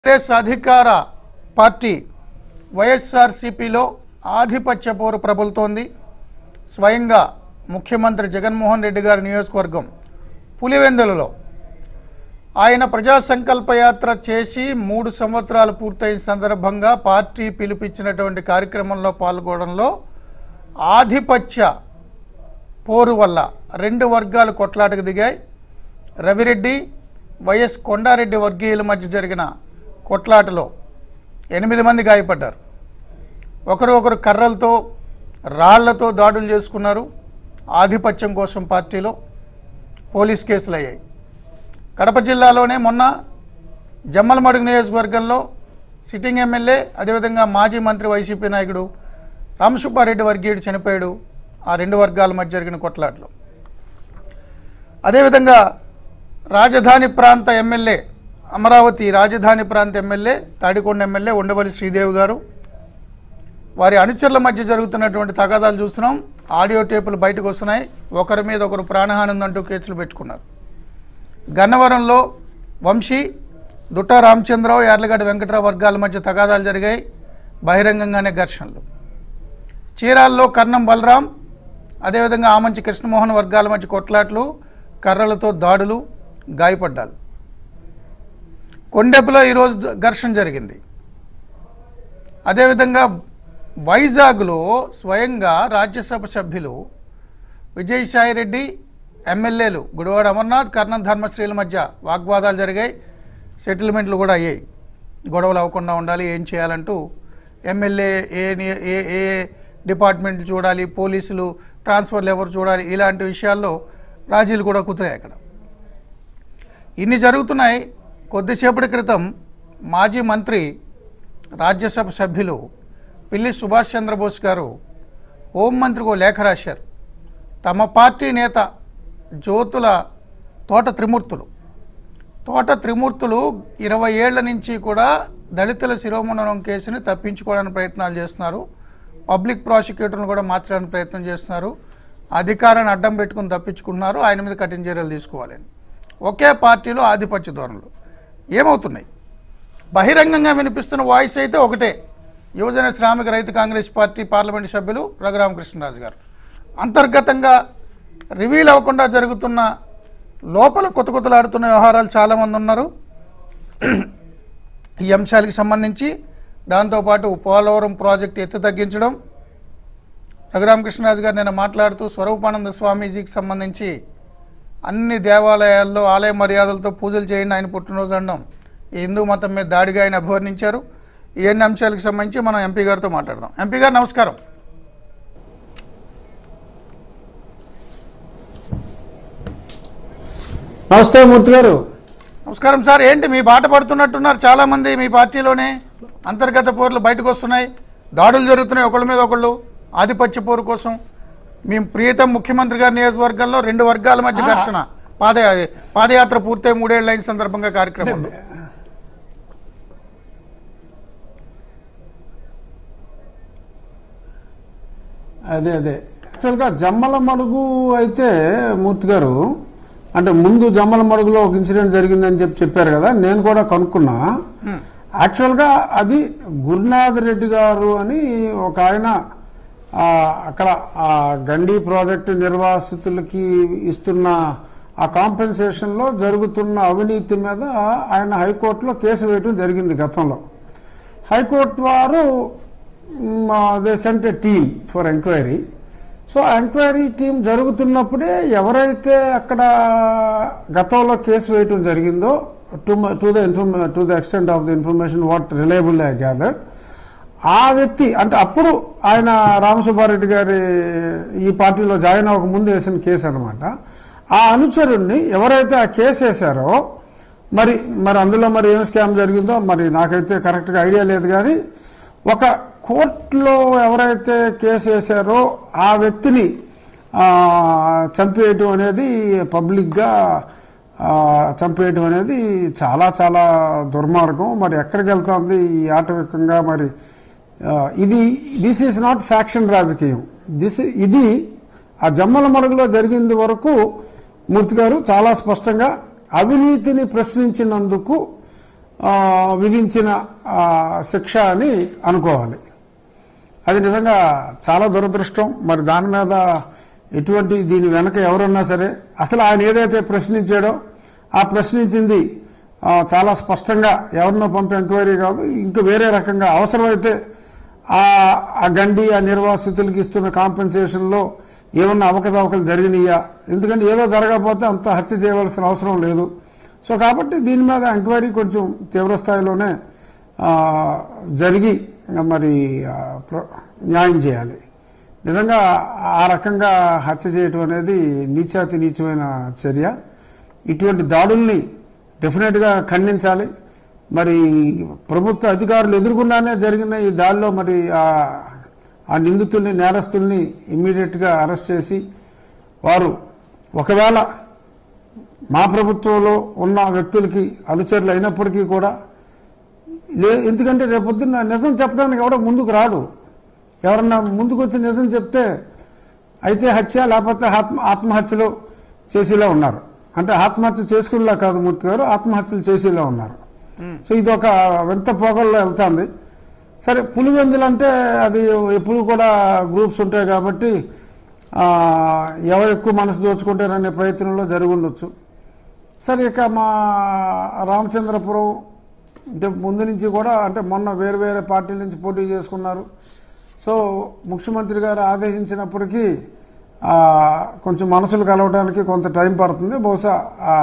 ఆంధ్రప్రదేశ్ అధికార పార్టీ వైఎస్ఆర్సీపీలో ఆధిపత్య పోరు ప్రబలుతోంది స్వయంగా ముఖ్యమంత్రి జగన్మోహన్ రెడ్డి గారి నియోజకవర్గం పులివెందులలో ఆయన ప్రజా సంకల్ప యాత్ర చేసి మూడు సంవత్సరాలు పూర్తయిన సందర్భంగా పార్టీ పిలిపించినటువంటి కార్యక్రమంలో పాల్గొనడంలో ఆధిపత్య పోరు వల్ల రెండు వర్గాలు కొట్లాటకు దిగాయి రవిరెడ్డి వైఎస్ కొండారెడ్డి వర్గీయుల మధ్య జరిగిన కొట్లాటలో ఎనిమిది మంది గాయపడ్డారు ఒకరు ఒకరు కర్రలతో రాళ్లతో దాడులు చేసుకున్నారు ఆధిపత్యం కోసం పార్టీలో పోలీస్ కేసులు అయ్యాయి కడప జిల్లాలోనే మొన్న జమ్మలమడుగు నియోజకవర్గంలో సిట్టింగ్ ఎమ్మెల్యే అదేవిధంగా మాజీ మంత్రి వైసీపీ నాయకుడు రామసుబ్బారెడ్డి వర్గీయుడు చనిపోయాడు ఆ రెండు వర్గాల మధ్య జరిగిన కొట్లాటలో అదేవిధంగా రాజధాని ప్రాంత ఎమ్మెల్యే అమరావతి రాజధాని ప్రాంత ఎమ్మెల్యే తాడికొండ ఎమ్మెల్యే ఉండవల్లి శ్రీదేవి గారు వారి అనుచరుల మధ్య జరుగుతున్నటువంటి తగాదాలు చూస్తున్నాం ఆడియో టేపులు బయటకు వస్తున్నాయి ఒకరి మీద ఒకరు ప్రాణహాని ఉందంటూ కేసులు పెట్టుకున్నారు గన్నవరంలో వంశీ దుట్టా రామచంద్రరావు యార్లగడ్డ వెంకట్రావు వర్గాల మధ్య తగాదాలు జరిగాయి బహిరంగంగానే ఘర్షణలు చీరాల్లో కర్ణం బలరాం అదేవిధంగా ఆమంచి కృష్ణమోహన్ వర్గాల మధ్య కొట్లాట్లు కర్రలతో దాడులు గాయపడ్డాలు కొండెపులో ఈరోజు ద- ఘర్షణ జరిగింది అదేవిధంగా వైజాగ్లో స్వయంగా రాజ్యసభ సభ్యులు విజయసాయిరెడ్డి ఎమ్మెల్యేలు గుడివాడ అమర్నాథ్ కర్ణం ధర్మశ్రీల మధ్య వాగ్వాదాలు జరిగాయి సెటిల్మెంట్లు కూడా అయ్యాయి గొడవలు అవ్వకుండా ఉండాలి ఏం చేయాలంటూ ఎమ్మెల్యే ఏ ని- ఏ ఏ డిపార్ట్మెంట్ చూడాలి పోలీసులు ట్రాన్స్ఫర్లు ఎవరు చూడాలి ఇలాంటి విషయాల్లో రాజీలు కూడా కుదిరాయి అక్కడ ఇన్ని జరుగుతున్నాయి కొద్దిసేపటి క్రితం మాజీ మంత్రి రాజ్యసభ సభ్యులు పిల్లి సుభాష్ చంద్రబోస్ గారు హోంమంత్రికి ఓ లేఖ రాశారు తమ పార్టీ నేత జ్యోతుల తోట త్రిమూర్తులు తోట త్రిమూర్తులు ఇరవై ఏళ్ల నుంచి కూడా దళితుల శిరోమండనం కేసుని తప్పించుకోవడానికి ప్రయత్నాలు చేస్తున్నారు పబ్లిక్ ప్రాసిక్యూటర్ను కూడా మార్చడానికి ప్రయత్నం చేస్తున్నారు అధికారాన్ని అడ్డం పెట్టుకుని తప్పించుకుంటున్నారు ఆయన మీద కఠిన చర్యలు తీసుకోవాలని ఒకే పార్టీలో ఆధిపత్య ధోరణులు ఏమవుతున్నాయి బహిరంగంగా వినిపిస్తున్న వాయిస్ అయితే ఒకటే యువజన శ్రామిక రైతు కాంగ్రెస్ పార్టీ పార్లమెంటు సభ్యులు రఘురామకృష్ణరాజు గారు అంతర్గతంగా రివీల్ అవ్వకుండా జరుగుతున్న లోపల కొత్త కొత్తలాడుతున్న వ్యవహారాలు చాలామంది ఉన్నారు ఈ అంశాలకు సంబంధించి దాంతోపాటు పోలవరం ప్రాజెక్టు ఎత్తు తగ్గించడం రఘురామకృష్ణరాజు గారు నేను మాట్లాడుతూ స్వరూపానంద స్వామీజీకి సంబంధించి అన్ని దేవాలయాల్లో ఆలయ మర్యాదలతో పూజలు చేయండి ఆయన పుట్టినరోజు అనడం ఈ హిందూ మతం మీద దాడిగా ఆయన అభివర్ణించారు ఈ అన్ని అంశాలకు సంబంధించి మనం ఎంపీ గారితో మాట్లాడదాం ఎంపీ గారు నమస్కారం నమస్తే మూర్తి గారు నమస్కారం సార్ ఏంటి మీ బాట పడుతున్నట్టున్నారు చాలామంది మీ పార్టీలోనే అంతర్గత పోర్లు బయటకు వస్తున్నాయి దాడులు జరుగుతున్నాయి ఒకళ్ళ మీద ఒకళ్ళు ఆధిపత్య పోరు కోసం మీ ప్రియతం ముఖ్యమంత్రి గారి నియోజకవర్గంలో రెండు వర్గాల మధ్య ఘర్షణ పాద పాదయాత్ర పూర్తయి మూడేళ్ల అయిన సందర్భంగా కార్యక్రమం అదే అదే యాక్చువల్గా జమ్మల మడుగు అయితే మూర్తి గారు అంటే ముందు జమ్మల మడుగులో ఒక ఇన్సిడెంట్ జరిగిందని చెప్పి చెప్పారు కదా నేను కూడా కనుక్కున్నా యాక్చువల్గా అది గురునాథ్ రెడ్డి గారు అని ఒక ఆయన ఆ, అక్కడ ఆ గండి ప్రాజెక్టు నిర్వాసితులకి ఇస్తున్న ఆ కాంపెన్సేషన్లో జరుగుతున్న అవినీతి మీద ఆయన హైకోర్టులో కేసు వేయడం జరిగింది గతంలో హైకోర్టు వారు they sent a team for enquiry so enquiry team జరుగుతున్నప్పుడే ఎవరైతే అక్కడ గతంలో కేసు వేయటం జరిగిందో to to the inform to the extent of the information what reliable I gathered ఆ వ్యక్తి అంటే అప్పుడు ఆయన రామసుబ్బారెడ్డి గారి ఈ పార్టీలో జాయిన్ అవ్వక ముందు వేసిన కేసు అనమాట ఆ అనుచరుణ్ణి ఎవరైతే ఆ కేసు వేశారో మరి మరి అందులో మరి ఏం స్కామ్ జరిగిందో మరి నాకైతే కరెక్ట్గా ఐడియా లేదు కానీ ఒక కోర్టులో ఎవరైతే కేసు వేశారో ఆ వ్యక్తిని ఆ, చంపేయటం అనేది పబ్లిక్గా ఆ, చంపేయటం అనేది చాలా చాలా దుర్మార్గం మరి ఎక్కడికి వెళ్తుంది ఈ ఆటవికంగా మరి ఆ, ఇది దిస్ ఈజ్ నాట్ ఫ్యాక్షన్ రాజకీయం దిస్ ఇది ఆ జమ్మల మడుగులో జరిగింది వరకు మూర్తి గారు చాలా స్పష్టంగా అవినీతిని ప్రశ్నించినందుకు ఆ, విధించిన ఆ, శిక్ష అని అనుకోవాలి అది నిజంగా చాలా దురదృష్టం మరి దాని మీద ఎటువంటి దీని వెనక ఎవరున్నా సరే అసలు ఆయన ఏదైతే ప్రశ్నించాడో ఆ ప్రశ్నించింది ఆ, చాలా స్పష్టంగా ఎవరినో పంపే ఎంక్వైరీ కాదు ఇంకా వేరే రకంగా అవసరమైతే ఆ ఆ గండి ఆ నిర్వాసితులకి ఇస్తున్న కాంపెన్సేషన్లో ఏమన్నా అవకతవకలు జరిగినాయా ఎందుకంటే ఏదో జరగకపోతే అంత హత్య చేయవలసిన అవసరం లేదు సో కాబట్టి దీని మీద ఎంక్వైరీ కొంచెం తీవ్ర స్థాయిలోనే ఆ, జరిగి మరి ఆ, ప్ర- న్యాయం చేయాలి నిజంగా ఆ రకంగా హత్య చేయటం అనేది నీచాతి నీచమైన చర్య ఇటువంటి దాడుల్ని డెఫినెట్గా ఖండించాలి మరి ప్రభుత్వ అధికారులు ఎదుర్కొన్నానే జరిగిన ఈ దాడిలో మరి ఆ ఆ నిందితుల్ని నేరస్తుల్ని ఇమ్మీడియట్గా అరెస్ట్ చేసి వారు ఒకవేళ మా ప్రభుత్వంలో ఉన్న వ్యక్తులకి అనుచరులు అయినప్పటికీ కూడా లే ఎందుకంటే రేపొద్దున్న నిజం చెప్పడానికి ఎవడో ముందుకు రాడు ఎవరన్నా ముందుకు వచ్చి నిజం చెప్తే అయితే హత్య లేకపోతే ఆత్మ ఆత్మహత్యలు చేసేలా ఉన్నారు అంటే ఆత్మహత్య చేసుకునేలా కాదు మూర్తి గారు ఆత్మహత్యలు చేసేలా ఉన్నారు సో ఇది ఒక వింత పోగల్లో వెళ్తుంది సరే పులివెందులు అంటే అది ఎప్పుడు కూడా గ్రూప్స్ ఉంటాయి కాబట్టి ఆ, ఎవరు ఎక్కువ మనసు దోచుకుంటారనే ప్రయత్నంలో జరిగి ఉండొచ్చు సరే ఇక మా రామచంద్రపురం అంటే ముందు నుంచి కూడా అంటే మొన్న వేరు వేరే పార్టీల నుంచి పోటీ చేసుకున్నారు సో ముఖ్యమంత్రి గారు ఆదేశించినప్పటికీ ఆ, కొంచెం మనసులు కలవడానికి కొంత టైం పడుతుంది బహుశా ఆ,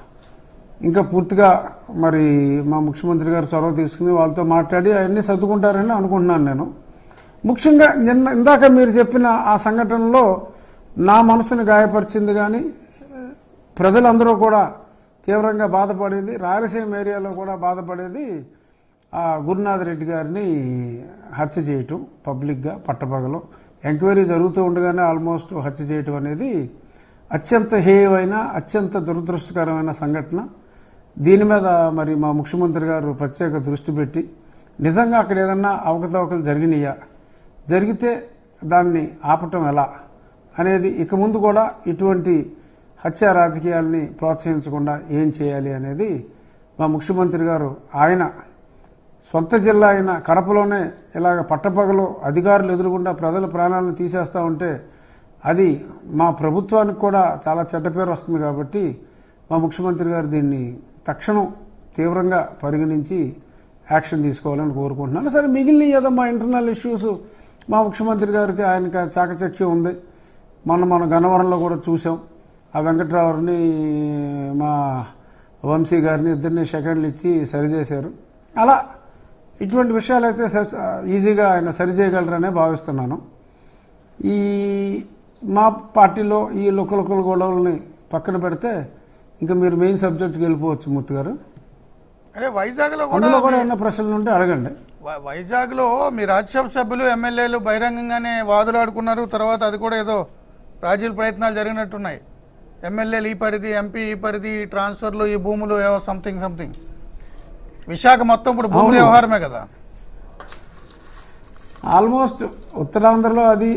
ఇంకా పూర్తిగా మరి మా ముఖ్యమంత్రి గారు చొరవ తీసుకుని వాళ్ళతో మాట్లాడి అవన్నీ సర్దుకుంటారని అనుకుంటున్నాను నేను ముఖ్యంగా నిన్న ఇందాక మీరు చెప్పిన ఆ సంఘటనలో నా మనసుని గాయపరిచింది కానీ ప్రజలందరూ కూడా తీవ్రంగా బాధపడేది రాయలసీమ ఏరియాలో కూడా బాధపడేది ఆ గురునాథ్ రెడ్డి గారిని హత్య చేయటం పబ్లిక్గా పట్టపగలో ఎంక్వైరీ జరుగుతూ ఉండగానే ఆల్మోస్ట్ హత్య చేయటం అనేది అత్యంత హేయమైన అత్యంత దురదృష్టకరమైన సంఘటన దీని మీద మరి మా ముఖ్యమంత్రి గారు ప్రత్యేక దృష్టి పెట్టి నిజంగా అక్కడ ఏదన్నా అవకతవకలు జరిగినాయా జరిగితే దాన్ని ఆపటం ఎలా అనేది ఇక ముందు కూడా ఇటువంటి హత్య రాజకీయాల్ని ప్రోత్సహించకుండా ఏం చేయాలి అనేది మా ముఖ్యమంత్రి గారు ఆయన సొంత జిల్లా అయిన కడపలోనే ఇలాగ పట్టపగలు అధికారులు ఎదురుగుండా ప్రజల ప్రాణాలను తీసేస్తూ ఉంటే అది మా ప్రభుత్వానికి కూడా చాలా చెడ్డ పేరు వస్తుంది కాబట్టి మా ముఖ్యమంత్రి గారు దీన్ని తక్షణం తీవ్రంగా పరిగణించి యాక్షన్ తీసుకోవాలని కోరుకుంటున్నాను సరే మిగిలిన ఏదో మా ఇంటర్నల్ ఇష్యూస్ మా ముఖ్యమంత్రి గారికి ఆయనకి చాకచక్యం ఉంది మొన్న మన గన్నవరంలో కూడా చూసాం ఆ వెంకట్రావుని మా వంశీ గారిని ఇద్దరిని సెకండ్లు ఇచ్చి సరిచేశారు అలా ఇటువంటి విషయాలు అయితే స- ఈజీగా ఆయన సరిచేయగలరనే భావిస్తున్నాను ఈ మా పార్టీలో ఈ లుకలుకల గొడవలని పక్కన పెడితే ఇంకా మీరు మెయిన్ సబ్జెక్ట్కి వెళ్ళిపోవచ్చు మూర్తి గారు అదే వైజాగ్లో కూడా అందులో కూడా ఏమైనా ప్రశ్నలు ఉంటే అడగండి వై- వైజాగ్లో మీ రాజ్యసభ సభ్యులు ఎమ్మెల్యేలు బహిరంగంగానే వాదులాడుకున్నారు తర్వాత అది కూడా ఏదో రాజీల ప్రయత్నాలు జరిగినట్టున్నాయి ఎమ్మెల్యేలు ఈ పరిధి ఎంపీ ఈ పరిధి ఈ ట్రాన్స్ఫర్లు ఈ భూములు ఏవో సంథింగ్ సంథింగ్ విశాఖ మొత్తం ఇప్పుడు భూముల అవును. వ్యవహారమే కదా ఆల్మోస్ట్ ఉత్తరాంధ్రలో అది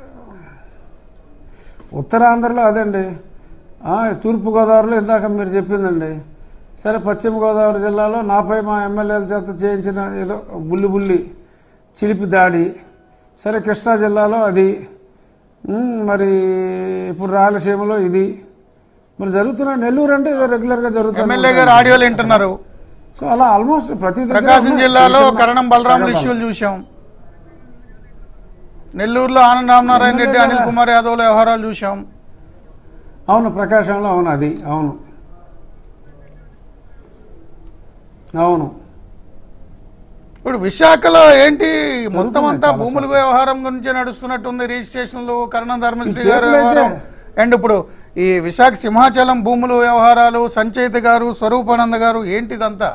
ఉత్తరాంధ్రలో అదండి ఆ, తూర్పుగోదావరిలో ఇందాక మీరు చెప్పిందండి సరే పశ్చిమ గోదావరి జిల్లాలో నాపై మా ఎమ్మెల్యేల చేత చేయించిన ఏదో బుల్లి బుల్లి చిలిపి దాడి సరే కృష్ణా జిల్లాలో అది ఉమ్, మరి ఇప్పుడు రాయలసీమలో ఇది మరి జరుగుతున్న నెల్లూరు అంటే ఏదో రెగ్యులర్గా జరుగుతుంది ఎమ్మెల్యే గారు ఆడియోలు వింటున్నారు సో అలా ఆల్మోస్ట్ ప్రతి దగ్గర ప్రకాశం ఉన్నాయి. జిల్లాలో చిన్న- కరణం బలరాములు తగాదాలు. ఇష్యూలు చూసాం నెల్లూరులో ఆనంద్ రామనారాయణ రెడ్డి ఎమ్మెల్యే అనిల్ గారు- కుమార్ యాదవ్ల వ్యవహారాలు చూసాం అవును ప్రకాశంలో అవును అది అవును అవును ఇప్పుడు విశాఖలో ఏంటి మొత్తం అంతా చాలా భూముల వ్యవహారం గురించి నడుస్తున్నట్టుంది రిజిస్ట్రేషన్లు కరణం ధర్మశ్రీ గారు ఇప్పుడైతే- వ్యవహారం అండ్ ఇప్పుడు ఈ విశాఖ సింహాచలం భూముల వ్యవహారాలు సంచయిత గారు స్వరూపానంద గారు ఏంటిదంతా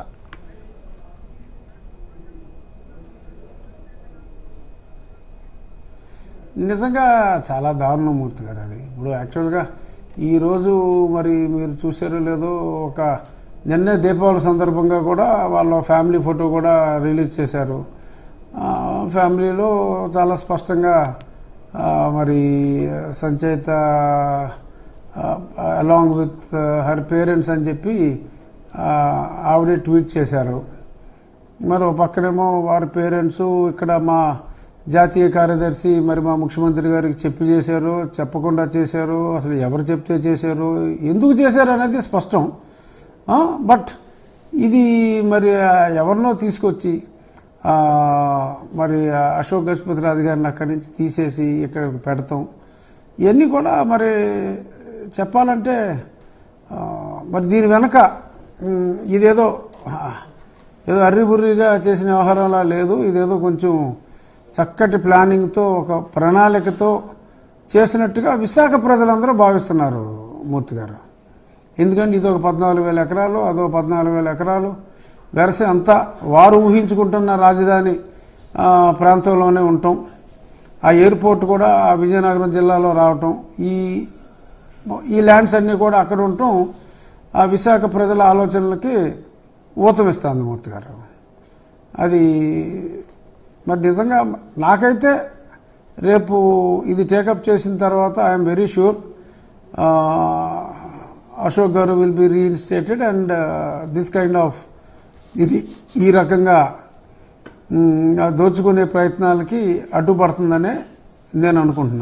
నిజంగా చాలా దారుణం మూర్తి గారు అది ఇప్పుడు యాక్చువల్గా ఈరోజు మరి మీరు చూసారో లేదో ఒక నిన్నే దీపావళి సందర్భంగా కూడా వాళ్ళ ఫ్యామిలీ ఫోటో కూడా రిలీజ్ చేశారు ఆ, ఫ్యామిలీలో చాలా స్పష్టంగా ఆ, మరి Sanchaita along with her parents అని చెప్పి ఆ, ఆవిడే ట్వీట్ చేశారు మరి ఒక పక్కనేమో వారి పేరెంట్స్ ఇక్కడ మా జాతీయ కార్యదర్శి మరి మా ముఖ్యమంత్రి గారికి చెప్పి చేశారు చెప్పకుండా చేశారు అసలు ఎవరు చెప్తే చేశారు ఎందుకు చేశారు అనేది స్పష్టం ఆ, బట్ ఇది మరి ఆ, ఎవరినో తీసుకొచ్చి ఆ, మరి ఆ అశోక్ గజపతి రాజు గారిని అక్కడి నుంచి తీసేసి ఇక్కడ పెడతాం ఇవన్నీ కూడా మరి చెప్పాలంటే ఆ, మరి దీని వెనక ఉమ్, ఇదేదో ఆ, ఏదో అర్రిబుర్రిగా చేసిన వ్యవహారంలా లేదు ఇదేదో కొంచెం చక్కటి ప్లానింగ్తో ఒక ప్రణాళికతో చేసినట్టుగా విశాఖ ప్రజలందరూ భావిస్తున్నారు మూర్తి గారు ఎందుకంటే ఇది ఒక పద్నాలుగు వేల ఎకరాలు అదో పద్నాలుగు వేల ఎకరాలు వెరసే అంతా వారు ఊహించుకుంటున్న రాజధాని ఆ, ప్రాంతంలోనే ఉంటాం ఆ ఎయిర్పోర్ట్ కూడా ఆ విజయనగరం జిల్లాలో రావటం ఈ ఈ ల్యాండ్స్ అన్నీ కూడా అక్కడ ఉండటం ఆ విశాఖ ప్రజల ఆలోచనలకి ఊతమిస్తుంది మూర్తి గారు అది మరి నిజంగా నాకైతే రేపు ఇది టేకప్ చేసిన తర్వాత I'm very sure Ashok garu will be reinstated and this kind of ఇది ఈ రకంగా మ్, ఆ దోచుకునే ప్రయత్నాలకి అడ్డుపడుతుందనే నేను అనుకుంటున్నా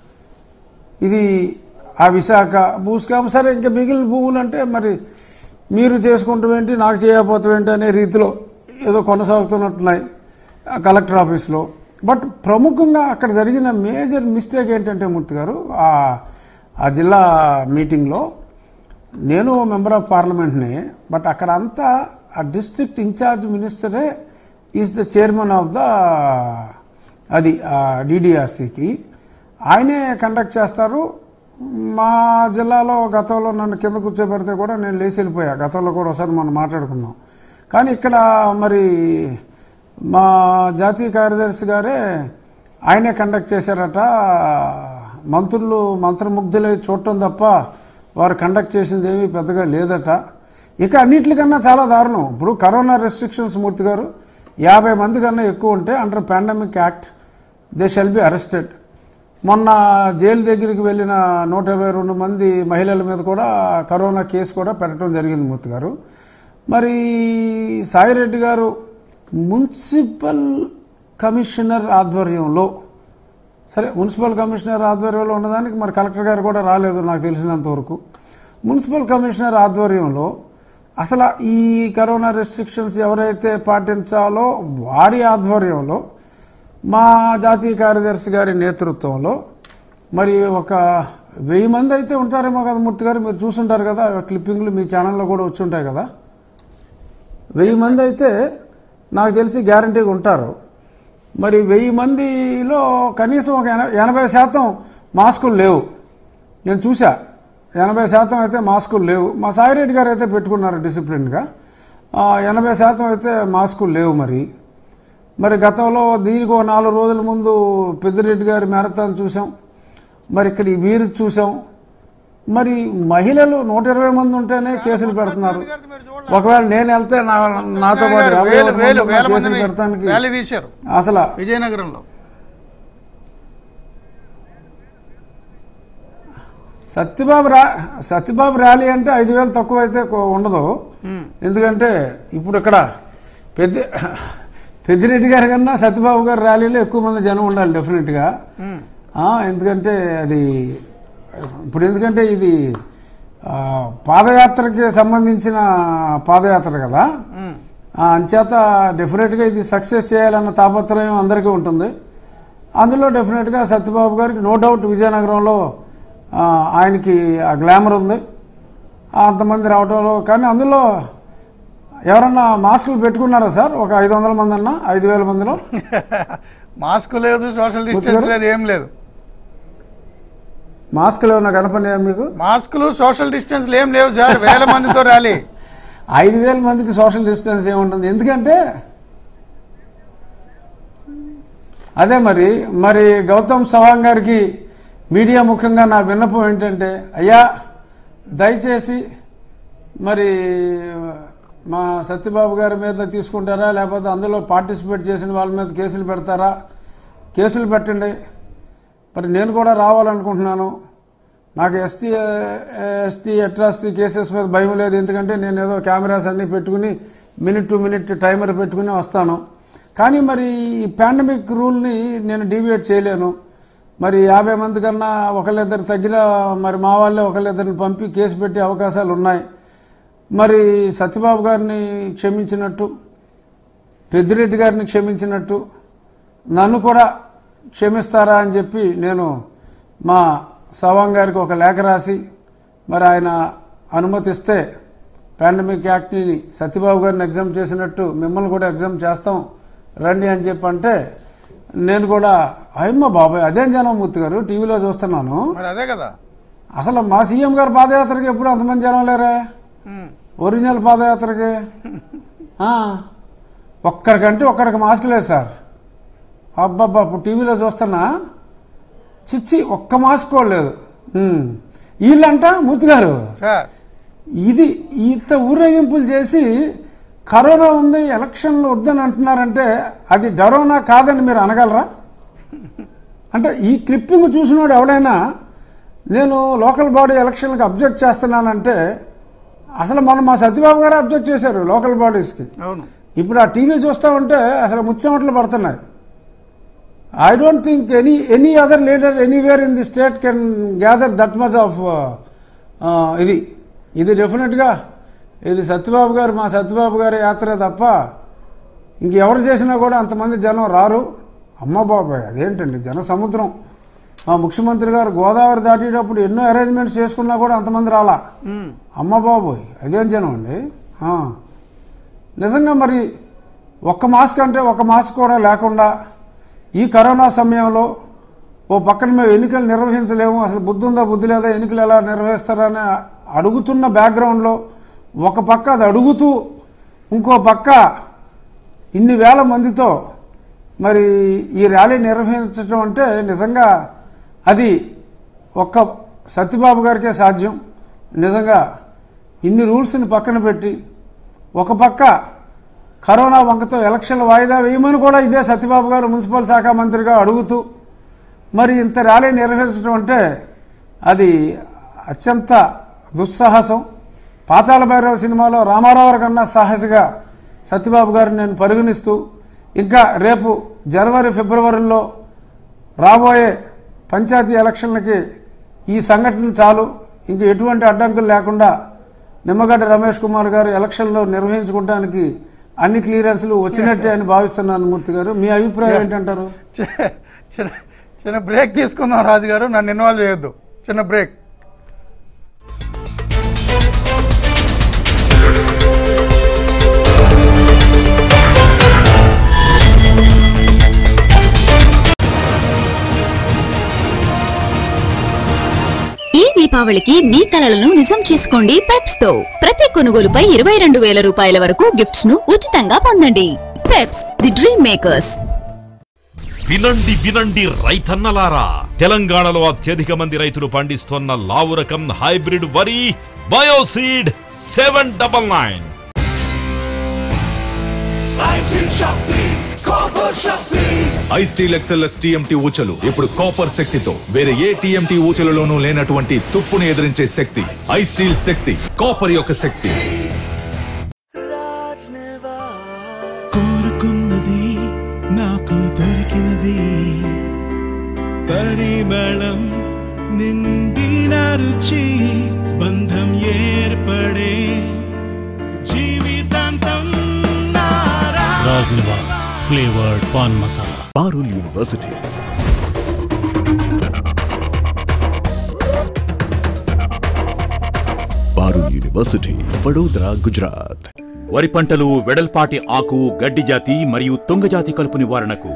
ఇది ఆ విశాఖ భూస్కామ సరే ఇంకా మిగిలిన భూములు అంటే మరి మీరు చేసుకుంటాం ఏంటి నాకు చేయకపోతాం ఏంటి అనే రీతిలో ఏదో కొనసాగుతున్నట్టున్నాయి ఆ కలెక్టర్ ఆఫీస్లో బట్ ప్రముఖంగా అక్కడ జరిగిన మేజర్ మిస్టేక్ ఏంటంటే మూర్తి గారు ఆ ఆ జిల్లా మీటింగ్లో నేను మెంబర్ ఆఫ్ పార్లమెంట్ని బట్ అక్కడ అంతా ఆ డిస్ట్రిక్ట్ ఇన్ఛార్జ్ మినిస్టరే is the chairman of the అది డిడిఆర్సికి ఆయనే కండక్ట్ చేస్తారు మా జిల్లాలో గతంలో నన్ను కింద కూర్చోబెడితే కూడా నేను లేచి వెళ్ళిపోయా గతంలో కూడా ఒకసారి మనం మాట్లాడుకున్నాం కానీ ఇక్కడ మరి మా జాతీయ కార్యదర్శి గారే ఆయనే కండక్ట్ చేశారట మంత్రులు మంత్రముగ్ధులై చూడటం తప్ప వారు కండక్ట్ చేసింది ఏమీ పెద్దగా లేదట ఇక అన్నిటికన్నా చాలా దారుణం ఇప్పుడు కరోనా రెస్ట్రిక్షన్స్ మూర్తి గారు యాభై మంది కన్నా ఎక్కువ ఉంటే under pandemic act they shall be arrested మొన్న జైలు దగ్గరికి వెళ్ళిన నూట ఇరవై రెండు మంది మహిళల మీద కూడా కరోనా కేసు కూడా పెట్టడం జరిగింది మూర్తి గారు మరి సాయిరెడ్డి గారు మున్సిపల్ కమిషనర్ ఆధ్వర్యంలో సరే మున్సిపల్ కమిషనర్ ఆధ్వర్యంలో ఉన్నదానికి మరి కలెక్టర్ గారు కూడా రాలేదు నాకు తెలిసినంత వరకు మున్సిపల్ కమిషనర్ ఆధ్వర్యంలో అసలు ఈ కరోనా రెస్ట్రిక్షన్స్ ఎవరైతే పాటించాలో వారి ఆధ్వర్యంలో మా జాతీయ కార్యదర్శి గారి నేతృత్వంలో మరి ఒక వెయ్యి మంది అయితే ఉంటారేమో కదా మూర్తి గారు మీరు చూసుంటారు కదా క్లిప్పింగ్లు మీ ఛానల్లో కూడా వచ్చి ఉంటాయి కదా వెయ్యి మంది అయితే నాకు తెలిసి గ్యారంటీగా ఉంటారు మరి వెయ్యి మందిలో కనీసం ఒక ఎన- ఎనభై శాతం మాస్కులు లేవు నేను చూసా ఎనభై శాతం అయితే మాస్కులు లేవు మా సాయిరెడ్డి గారు అయితే పెట్టుకున్నారు డిసిప్లిన్గా ఆ, ఎనభై శాతం అయితే మాస్కులు లేవు మరి మరి గతంలో దీనికి ఒక నాలుగు రోజుల ముందు పెద్దిరెడ్డి గారి మ్యారథాన్ చూసాం మరి ఇక్కడ ఈ వీరు చూసాం మరి మహిళలు నూట ఇరవై మంది ఉంటేనే కేసులు పెడుతున్నారు ఒకవేళ నేను వెళ్తే నా నాతో పాటు యాభై వేలు మంది వేలు ఉన్న వేల కేసులు మందిని పెడతానికి ర్యాలీ తీశారు అసలు విజయనగరంలో సత్యబాబు రా సత్యబాబు ర్యాలీ అంటే ఐదు వేలు తక్కువ అయితే కో- ఉండదు ఎందుకంటే ఇప్పుడు ఇక్కడ పెద్ద పెద్దిరెడ్డి గారి కన్నా సత్యబాబు గారి ర్యాలీలో ఎక్కువ మంది జనం ఉండాలి డెఫినెట్గా ఉమ్. ఆ, ఎందుకంటే అది ఇప్పుడు ఎందుకంటే ఇది ఆ, పాదయాత్రకి సంబంధించిన పాదయాత్ర కదా ఉమ్. ఆ, అంచేత డెఫినెట్గా ఇది సక్సెస్ చేయాలన్న తాపత్రయం అందరికీ ఉంటుంది అందులో డెఫినెట్గా సత్యబాబు గారికి నో డౌట్ విజయనగరంలో ఆ, ఆయనకి ఆ గ్లామర్ ఉంది ఆ, అంతమంది రావడంలో కానీ అందులో ఎవరన్నా మాస్కులు పెట్టుకున్నారా సార్ ఒక ఐదు వందల మంది అన్నా ఐదు వేల మందిలో మాస్క్ లేదు సోషల్ డిస్టెన్స్ లేదు ఏం లేదు మాస్కులు ఏమన్నా కనపడినాయా మీకు మాస్కులు సోషల్ డిస్టెన్స్ ఏం లేవు సార్ వేల మందితో ర్యాలీ ఐదు వేల మందికి సోషల్ డిస్టెన్స్ ఏముంటుంది ఎందుకంటే అదే మరి మరి గౌతమ్ సవాంగ్ గారికి మీడియా ముఖంగా నా విన్నపం ఏంటంటే అయ్యా దయచేసి మరి మా సత్యబాబు గారి మీద తీసుకుంటారా లేకపోతే అందులో పార్టిసిపేట్ చేసిన వాళ్ళ మీద కేసులు పెడతారా కేసులు పెట్టండి మరి నేను కూడా రావాలనుకుంటున్నాను నాకు ఎస్టీ ఎస్టీ అట్రాసిటీ కేసెస్ మీద భయం లేదు ఎందుకంటే నేను ఏదో కెమెరాస్ అన్ని పెట్టుకుని మినిట్ టు మినిట్ టైమర్ పెట్టుకుని వస్తాను కానీ మరి ఈ పాండమిక్ రూల్ని నేను డీవియేట్ చేయలేను మరి యాభై మంది కన్నా ఒకళ్ళిద్దరు తగ్గిన మరి మా వాళ్ళే ఒకళ్ళిద్దరిని పంపి కేసు పెట్టే అవకాశాలు ఉన్నాయి మరి సత్యబాబు గారిని క్షమించినట్టు పెద్దిరెడ్డి గారిని క్షమించినట్టు నన్ను కూడా క్షమిస్తారా అని చెప్పి నేను మా సవాంగ్ గారికి ఒక లేఖ రాసి మరి ఆయన అనుమతిస్తే పాండమిక్ యాక్ట్ని సత్యబాబు గారిని ఎగ్జామ్ చేసినట్టు మిమ్మల్ని కూడా ఎగ్జామ్ చేస్తాం రండి అని చెప్పి అంటే నేను కూడా అయ్యమ్మ బాబాయ్ అదేం జనమూర్తి గారు టీవీలో చూస్తున్నాను మరి అదే కదా అసలు మా సీఎం గారు పాదయాత్రకి ఎప్పుడు అంతమంది జనం లేరే ఉమ్. ఒరిజినల్ పాదయాత్రకి ఆ, ఒక్కడికంటే ఒక్కడికి మాస్క్ లేదు సార్ అబ్బబ్బా ఇప్పుడు టీవీలో చూస్తున్నా చిచ్చి ఒక్క మాస్క్ కూడా లేదు ఉమ్. వీళ్ళంట మూర్తి గారు సార్ ఇది ఇంత ఊరేగింపులు చేసి కరోనా ఉంది ఎలక్షన్లు వద్దని అంటున్నారంటే అది డరోనా కాదని మీరు అనగలరా అంటే ఈ క్లిప్పింగ్ చూసినోడు ఎవడైనా నేను లోకల్ బాడీ ఎలక్షన్లకు అబ్జెక్ట్ చేస్తున్నానంటే అసలు మొన్న మా సత్యబాబు గారు అబ్జెక్ట్ చేశారు లోకల్ బాడీస్కి అవును ఇప్పుడు ఆ టీవీ చూస్తా ఉంటే అసలు ముచ్చెమట్లు పడుతున్నాయి I don't think any any other leader anywhere in the state can gather that much of ఇది ఇది డెఫినెట్గా ఇది సత్యబాబు గారు మా సత్యబాబు గారి యాత్రే తప్ప ఇంకెవరు చేసినా కూడా అంతమంది జనం రారు అమ్మ బాబాయ్ అదేంటండి జన సముద్రం మా ముఖ్యమంత్రి గారు గోదావరి దాటేటప్పుడు ఎన్నో అరేంజ్మెంట్స్ చేసుకున్నా కూడా అంతమంది రాలా ఉమ్. అమ్మ బాబోయ్ అదేం జనం అండి ఆ. నిజంగా మరి ఒక్క మాస్క్ అంటే ఒక మాస్క్ కూడా లేకుండా ఈ కరోనా సమయంలో ఓ పక్కన మేము ఎన్నికలు నిర్వహించలేము అసలు బుద్ధి ఉందా బుద్ధి లేదా ఎన్నికలు ఎలా నిర్వహిస్తారని అడుగుతున్న బ్యాక్గ్రౌండ్లో ఒక పక్క అది అడుగుతూ ఇంకో పక్క ఇన్ని వేల మందితో మరి ఈ ర్యాలీ నిర్వహించడం అంటే నిజంగా అది ఒక్క సత్యబాబు గారికే సాధ్యం నిజంగా ఇన్ని రూల్స్ని పక్కన పెట్టి ఒక పక్క కరోనా వంకతో ఎలక్షన్లు వాయిదా వేయమని కూడా ఇదే సత్యబాబు గారు మున్సిపల్ శాఖ మంత్రిగా అడుగుతూ మరి ఇంత ర్యాలీ నిర్వహించడం అంటే అది అత్యంత దుస్సాహసం పాతాళ భైరవ సినిమాలో రామారావు కన్నా సాహసిగా సత్యబాబు గారిని నేను పరిగణిస్తూ ఇంకా రేపు జనవరి ఫిబ్రవరిలో రాబోయే పంచాయతీ ఎలక్షన్లకి ఈ సంఘటన చాలు ఇంక ఎటువంటి అడ్డంకులు లేకుండా నిమ్మగడ్డ రమేష్ కుమార్ గారు ఎలక్షన్లో నిర్వహించుకోవడానికి అన్ని క్లియరెన్స్లు వచ్చినట్టే అని భావిస్తున్నాను మూర్తి గారు మీ అభిప్రాయం ఏంటంటారు చి- చిన్న చిన్న బ్రేక్ తీసుకుందాం రాజు గారు నన్ను ఇన్వాల్వ్ చేయొద్దు చిన్న బ్రేక్ ఈ దీపావళికి మీ కలలను నిజం చేసుకోండి పెప్స్ తో ప్రతి కొనుగోలుపై ఇరవై రెండు వేల రూపాయల వరకు గిఫ్ట్స్ ను ఉచితంగా పొందండి పెప్స్ ది డ్రీమ్ మేకర్స్ వినండి వినండి రైతన్నలారా తెలంగాణలో అత్యధిక మంది రైతులు పండిస్తోన్న లావు రకం హైబ్రిడ్ వరి Bioseed seven double nine I steel XLS TMT ఊచలు ఇప్పుడు కాపర్ శక్తితో వేరే ఏ టీఎంటీ ఊచలలోనూ లేనటువంటి తుప్పుని ఎదిరించే శక్తి ఐ స్టీల్ శక్తి కాపర్ యొక్క శక్తి కోరుకున్నది నాకు దొరికినది పరిమళం నిండిన రుచి బంధం ఏర్పడే జీవితాంతం Nara Raj Niwas flavoured pan masala Parul University. Parul University, Vadodara, Gujarat. వరి పంటలు వెడల్పాటి ఆకు గడ్డి జాతి మరియు తుంగజాతి కలుపు నివారణకు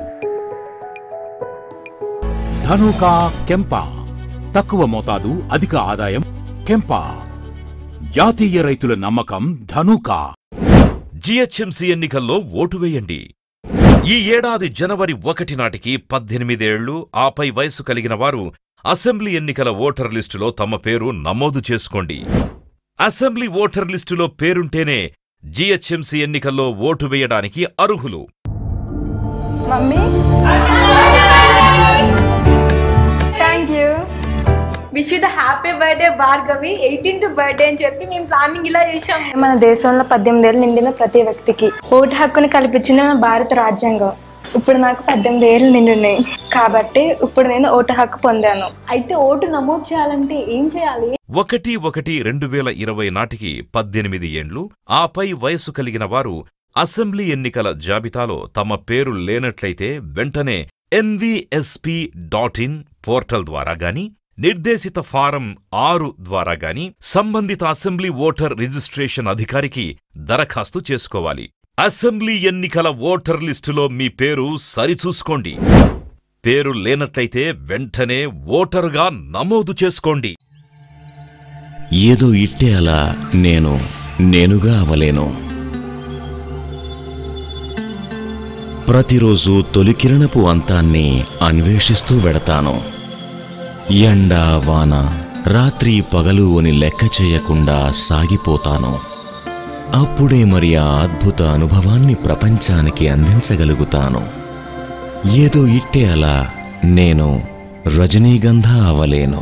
ధనుకా కెంపా తక్కువ మోతాదు అధిక ఆదాయం కెంపా జాతీయ రైతుల నమ్మకం ధనుకా జిహెచ్ఎంసీ ఎన్నికల్లో ఓటు వేయండి ఈ ఏడాది జనవరి ఒకటి నాటికి పద్దెనిమిదేళ్లు ఆపై వయసు కలిగిన వారు అసెంబ్లీ ఎన్నికల ఓటర్ లిస్టులో తమ పేరు నమోదు చేసుకోండి అసెంబ్లీ ఓటర్ లిస్టులో పేరుంటేనే జిహెచ్ఎంసీ ఎన్నికల్లో ఓటు వేయడానికి అర్హులు mummy thank you wish the happy birthday Bhargavi eighteenth birthday అని చెప్పి మేము ప్లానింగ్ ఇలా చేసాం మన దేశంలో పద్దెనిమిది ఏళ్ళు నిండిన ప్రతి వ్యక్తికి ఓటు హక్కుని కల్పించింది మన భారత రాజ్యాంగం ఇప్పుడు నాకు పద్దెనిమిది ఏళ్ళు నిండున్నాయి కాబట్టి ఇప్పుడు నేను ఓటు హక్కు పొందాను అయితే ఓటు నమోదు చేయాలంటే ఏం చేయాలి ఒకటి ఒకటి రెండు వేల ఇరవై నాటికి పద్దెనిమిది ఏండ్లు ఆపై వయసు కలిగిన వారు అసెంబ్లీ ఎన్నికల జాబితాలో తమ పేరు లేనట్లయితే వెంటనే ఎన్విఎస్పి డాట్ ఇన్ పోర్టల్ ద్వారా గాని నిర్దేశిత ఫారం ఆరు ద్వారా గాని సంబంధిత అసెంబ్లీ ఓటర్ రిజిస్ట్రేషన్ అధికారికి దరఖాస్తు చేసుకోవాలి అసెంబ్లీ ఎన్నికల ఓటర్ లిస్టులో మీ పేరు సరిచూసుకోండి పేరు లేనట్లయితే వెంటనే ఓటరుగా నమోదు చేసుకోండి ఏదో ఇట్టే అలా నేను నేనుగా అవలేను ప్రతిరోజు తొలికిరణపు అంతాన్ని అన్వేషిస్తూ వెడతాను ఎండ వాన రాత్రి పగలు అని లెక్క చేయకుండా సాగిపోతాను అప్పుడే మరి ఆ అద్భుత అనుభవాన్ని ప్రపంచానికి అందించగలుగుతాను ఏదో ఇట్టే అలా నేను రజనీగంధ అవలేను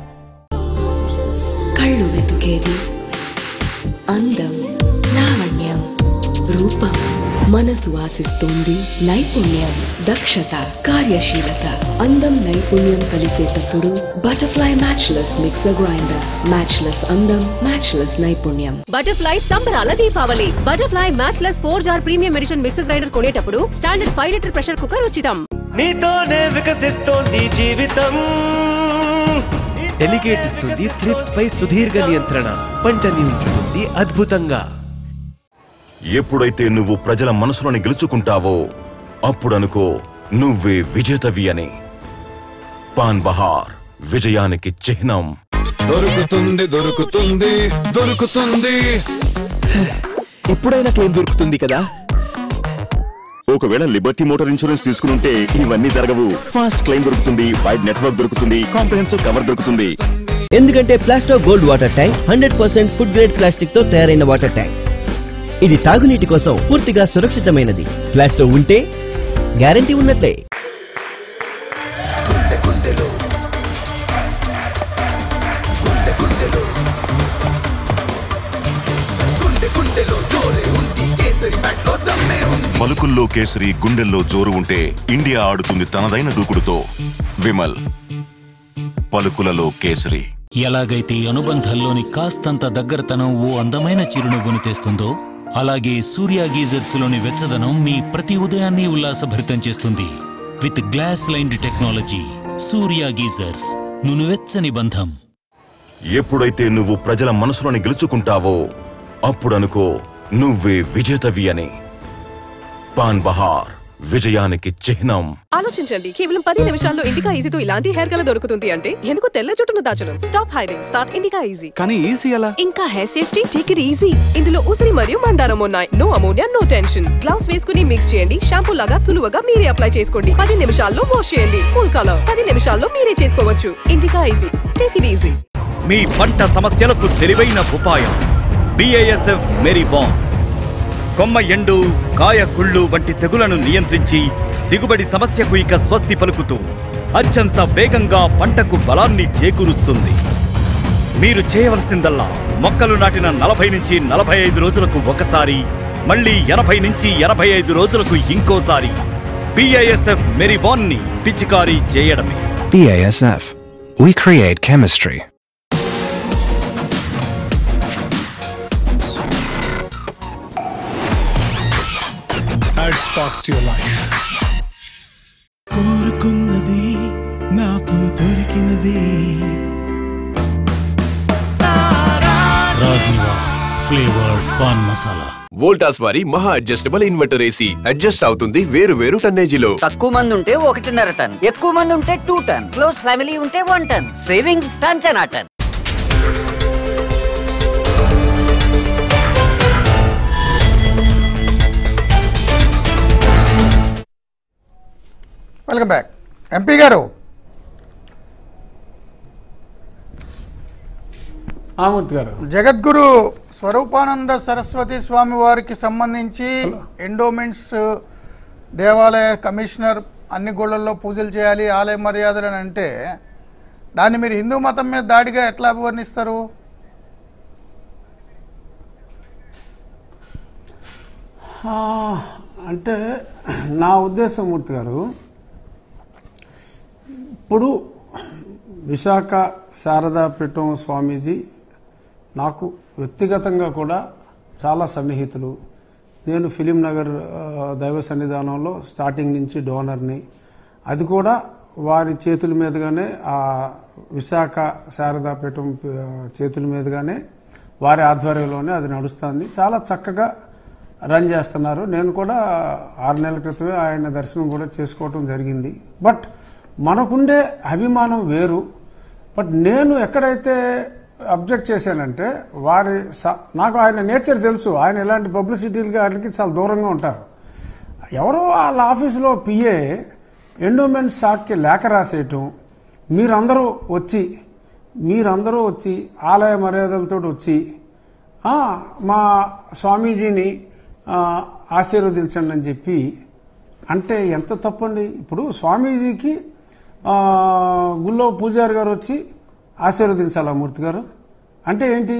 కళ్ళు వెతుకేది అందం లావణ్యం రూపం మనసు ఆశిస్తోంది నైపుణ్యం దక్షత కార్యశీలత అందం నైపుణ్యం కలిసేటప్పుడు butterfly matchless mixer grinder matchless అందం మ్యాచ్లెస్ నైపుణ్యం బటర్ఫ్లై సంబరాల Deepavali butterfly matchless four jar premium edition mixer grinder కొనేటప్పుడు standard five litre pressure cooker ఉచితం నీతోనే వికసిస్తోంది జీవితం డెలిగేట్ ఇస్తుంది థ్రిప్స్ పై సుదీర్ఘ నియంత్రణ పంటని ఉంచుతుంది అద్భుతంగా ఎప్పుడైతే నువ్వు ప్రజల మనసులోని గెలుచుకుంటావో అప్పుడనుకో నువ్వే విజేతవి అని పాన్ బహార్ విజయానికి చిహ్నం దొరుకుతుంది దొరుకుతుంది దొరుకుతుంది ఎప్పుడైనా క్లెయిమ్ దొరుకుతుంది కదా ఒకవేళ లిబర్టీ మోటార్ ఇన్సూరెన్స్ తీసుకునుంటే ఇవన్నీ జరగవు ఫాస్ట్ క్లెయిమ్ దొరుకుతుంది వైడ్ నెట్వర్క్ దొరుకుతుంది కాంప్రహెన్సివ్ కవర్ దొరుకుతుంది ఎందుకంటే Plasto gold water tank hundred percent food grade plastic తో తయారైన వాటర్ ట్యాంక్ ఇది తాగునీటి కోసం పూర్తిగా సురక్షితమైనది ప్లాస్టో ఉంటే గ్యారంటీ ఉన్నట్లే పలుకుల్లో కేసరి గుండెల్లో జోరు ఉంటే ఇండియా ఆడుతుంది తనదైన దూకుడుతో విమల్ పలుకులలో కేసరి ఎలాగైతే అనుబంధాల్లోని కాస్తంత దగ్గరతనం ఓ అందమైన చిరునవ్వును తెస్తుందో అలాగే సూర్య గీజర్స్ లోని వెచ్చదనం మీ ప్రతి ఉదయాన్ని ఉల్లాసభరితం చేస్తుంది with glass lined technology Surya geysers నునువెచ్చని బంధం ఎప్పుడైతే నువ్వు ప్రజల మనసులోని గెలుచుకుంటావో అప్పుడనుకో నువ్వే విజేతవి అని పాన్ బహార్ విజయానికి చిహ్నం ఆలోచించండి కేవలం పది నిమిషాల్లో ఇండికా ఈజీతో ఇలాంటి హెయిర్ కలర్ దొరుకుతుంది అంటే ఎందుకు తెల్ల జుట్టును దాచడం stop hiding start Indica easy కానీ ఈజీ ఎలా ఇంకా hair safety take it easy ఇందులో ఉసిరి మరియు మందారం ఉన్నాయి no ammonia no tension gloves వేసుకుని మిక్స్ చేయండి షాంపూ లాగా సులువుగా మీరే అప్లై చేసుకోండి పది నిమిషాల్లో వాష్ చేయండి ఫుల్ కలర్ పది నిమిషాల్లో మీరే చేసుకోవచ్చు Indica easy take it easy మీ పంట సమస్యలకు తెలివైన ఉపాయం బిఏఎస్ఎఫ్ మెరీ బాండ్ కొమ్మ ఎండు కాయ కుళ్ళు వంటి తెగులను నియంత్రించి దిగుబడి సమస్యకు ఇక స్వస్తి పలుకుతూ అత్యంత వేగంగా పంటకు బలాన్ని చేకూరుస్తుంది మీరు చేయవలసిందల్లా మొక్కలు నాటిన నలభై నుంచి నలభై ఐదు రోజులకు ఒకసారి మళ్ళీ ఎనభై నుంచి ఎనభై ఐదు రోజులకు ఇంకోసారి బిఐఎస్ఎఫ్ మెరిబాన్ని పిచికారీ చేయడమే BASF. We create chemistry. Add sparks to your life. కోరుకున్నది నాకు దొరికినది రాజ్ నివాస్ ఫ్లేవర్డ్ పాన్ మసాలా వోల్టాస్ వారి మహా అడ్జస్టబుల్ ఇన్వర్టర్ ఏసీ అడ్జస్ట్ అవుతుంది వేరు వేరు టన్నేజీలో తక్కువ మంది ఉంటే ఒకటిన్నర టన్ ఎక్కువ మంది ఉంటే టూ టన్ క్లోజ్ ఫ్యామిలీ ఉంటే one ton savings ton ton ఆ టన్ వెల్కమ్ బ్యాక్ ఎంపీ గారు ఆమూర్తి గారు జగద్గురు స్వరూపానంద సరస్వతి స్వామి వారికి సంబంధించి ఎండోమెంట్స్ దేవాలయ కమిషనర్ అన్ని గుళ్ళల్లో పూజలు చేయాలి ఆలయ మర్యాదలు అని అంటే దాన్ని మీరు హిందూ మతం మీద దాడిగా ఎట్లా అభివర్ణిస్తారు ఆ, అంటే నా ఉద్దేశం మూర్తి గారు ఇప్పుడు విశాఖ శారదాపీఠం స్వామీజీ నాకు వ్యక్తిగతంగా కూడా చాలా సన్నిహితులు నేను ఫిలిం నగర్ ఆ, దైవ సన్నిధానంలో స్టార్టింగ్ నుంచి డోనర్ని అది కూడా వారి చేతుల మీదుగానే ఆ విశాఖ శారదాపీఠం ఆ, చేతుల మీదుగానే వారి ఆధ్వర్యంలోనే అది నడుస్తుంది చాలా చక్కగా రన్ చేస్తున్నారు నేను కూడా ఆరు నెలల క్రితమే ఆయన దర్శనం కూడా చేసుకోవటం జరిగింది బట్ మనకుండే అభిమానం వేరు బట్ నేను ఎక్కడైతే అబ్జెక్ట్ చేశానంటే వారి స- నాకు ఆయన నేచర్ తెలుసు ఆయన ఇలాంటి పబ్లిసిటీలకి వాటికి చాలా దూరంగా ఉంటారు ఎవరో వాళ్ళ ఆఫీసులో పిఏ ఎండోమెంట్ శాఖకి లేఖ రాసేయటం మీరందరూ వచ్చి మీరందరూ వచ్చి ఆలయ మర్యాదలతో వచ్చి "ఆ, మా స్వామీజీని ఆ, ఆశీర్వదించండి అని చెప్పి అంటే ఎంత తప్పండి ఇప్పుడు స్వామీజీకి ఆ, గుళ్ళో పూజారి గారు వచ్చి ఆశీర్వదించాలా మూర్తి గారు అంటే ఏంటి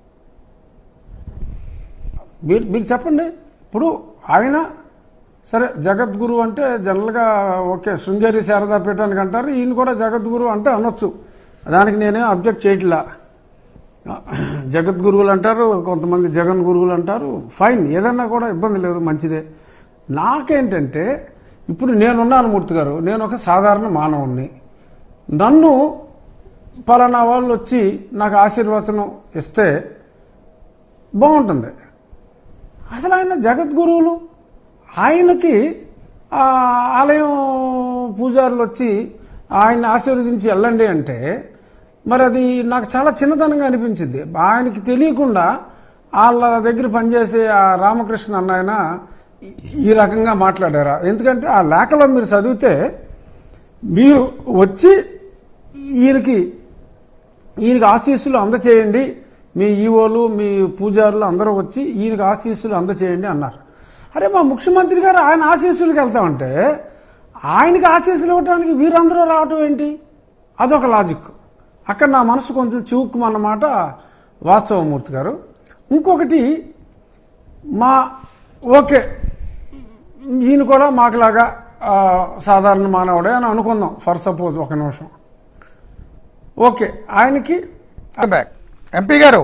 మీరు మీరు చెప్పండి ఇప్పుడు ఆయన సరే జగద్గురు అంటే జనరల్గా ఓకే శృంగేరి శారదా పీఠానికి అంటారు ఈయన కూడా జగద్గురు అంటే అనొచ్చు దానికి నేనే అబ్జెక్ట్ చేయట్లా జగద్గురువులు అంటారు కొంతమంది జగన్ గురువులు అంటారు ఫైన్ ఏదన్నా కూడా ఇబ్బంది లేదు మంచిదే నాకేంటంటే ఇప్పుడు నేనున్నాను మూర్తి గారు నేను ఒక సాధారణ మానవుణ్ణి నన్ను పలానా వాళ్ళు వచ్చి నాకు ఆశీర్వచనం ఇస్తే బాగుంటుంది అసలు ఆయన జగద్గురువులు ఆయనకి ఆ ఆలయం పూజారులు వచ్చి ఆయన ఆశీర్వదించి వెళ్ళండి అంటే మరి అది నాకు చాలా చిన్నతనంగా అనిపించింది ఆయనకి తెలియకుండా వాళ్ళ దగ్గర పనిచేసే ఆ రామకృష్ణ అన్న ఆయన ఈ- ఈ రకంగా మాట్లాడారా ఎందుకంటే ఆ లేఖలో మీరు చదివితే మీరు వచ్చి ఈయనకి ఈయనకి ఆశీస్సులు అందచేయండి మీ ఈవోలు మీ పూజారులు అందరూ వచ్చి ఈయనకి ఆశీస్సులు అందచేయండి అన్నారు అరే మా ముఖ్యమంత్రి గారు ఆయన ఆశీస్సులకు వెళ్తామంటే ఆయనకి ఆశీస్సులు ఇవ్వడానికి వీరందరూ రావటం ఏంటి అదొక లాజిక్ అక్కడ నా మనసు కొంచెం చివుక్కుమన్నమాట వాస్తవమూర్తి గారు ఇంకొకటి మా ఓకే ఈయన కూడా మాకులాగా ఆ, సాధారణ మానవుడే అని అనుకుందాం ఫర్ సపోజ్ ఒక నిమిషం ఓకే ఆయనకి బ్యాక్ ఎంపీ గారు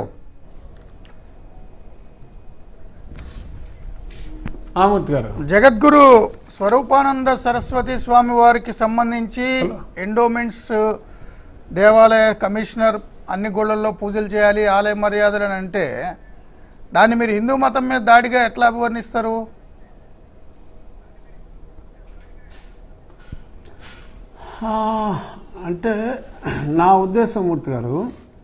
ఆమూర్తి గారు జగద్గురు స్వరూపానంద సరస్వతి స్వామి వారికి సంబంధించి ఎండోమెంట్స్ దేవాలయ కమిషనర్ అన్ని గుళ్ళల్లో పూజలు చేయాలి ఆలయ మర్యాదలు అని అంటే దాన్ని మీరు హిందూ మతం మీద దాడిగా ఎట్లా అభివర్ణిస్తారు ఆ, అంటే నా ఉద్దేశం మూర్తి గారు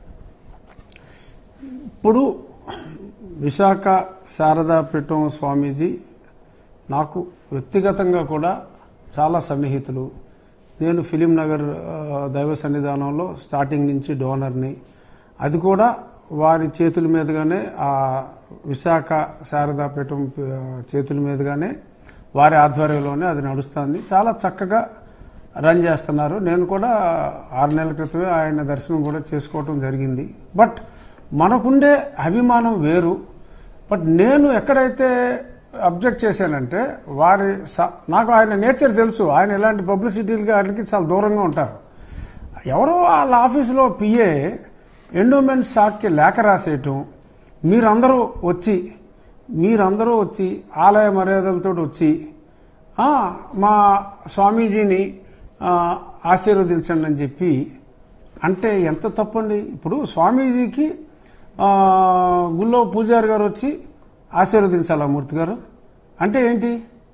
ఇప్పుడు విశాఖ శారదాపీఠం స్వామీజీ నాకు వ్యక్తిగతంగా కూడా చాలా సన్నిహితులు నేను ఫిలిం నగర్ ఆ, దైవ సన్నిధానంలో స్టార్టింగ్ నుంచి డోనర్ని అది కూడా వారి చేతుల మీదుగానే ఆ విశాఖ శారదాపీఠం ఆ, చేతుల మీదుగానే వారి ఆధ్వర్యంలోనే అది నడుస్తుంది చాలా చక్కగా రన్ చేస్తున్నారు నేను కూడా ఆరు నెలల క్రితమే ఆయన దర్శనం కూడా చేసుకోవటం జరిగింది బట్ మనకుండే అభిమానం వేరు బట్ నేను ఎక్కడైతే అబ్జెక్ట్ చేశానంటే వారి స- నాకు ఆయన నేచర్ తెలుసు ఆయన ఇలాంటి పబ్లిసిటీలకి వాటికి చాలా దూరంగా ఉంటారు ఎవరో వాళ్ళ ఆఫీసులో పిఏ ఎండోమెంట్ శాఖకి లేఖ రాసేయటం మీరందరూ వచ్చి మీరందరూ వచ్చి ఆలయ మర్యాదలతో వచ్చి "ఆ, మా స్వామీజీని ఆ, ఆశీర్వదించండి అని చెప్పి అంటే ఎంత తప్పండి ఇప్పుడు స్వామీజీకి ఆ, గుళ్ళో పూజారి గారు వచ్చి ఆశీర్వదించాలా మూర్తి గారు అంటే ఏంటి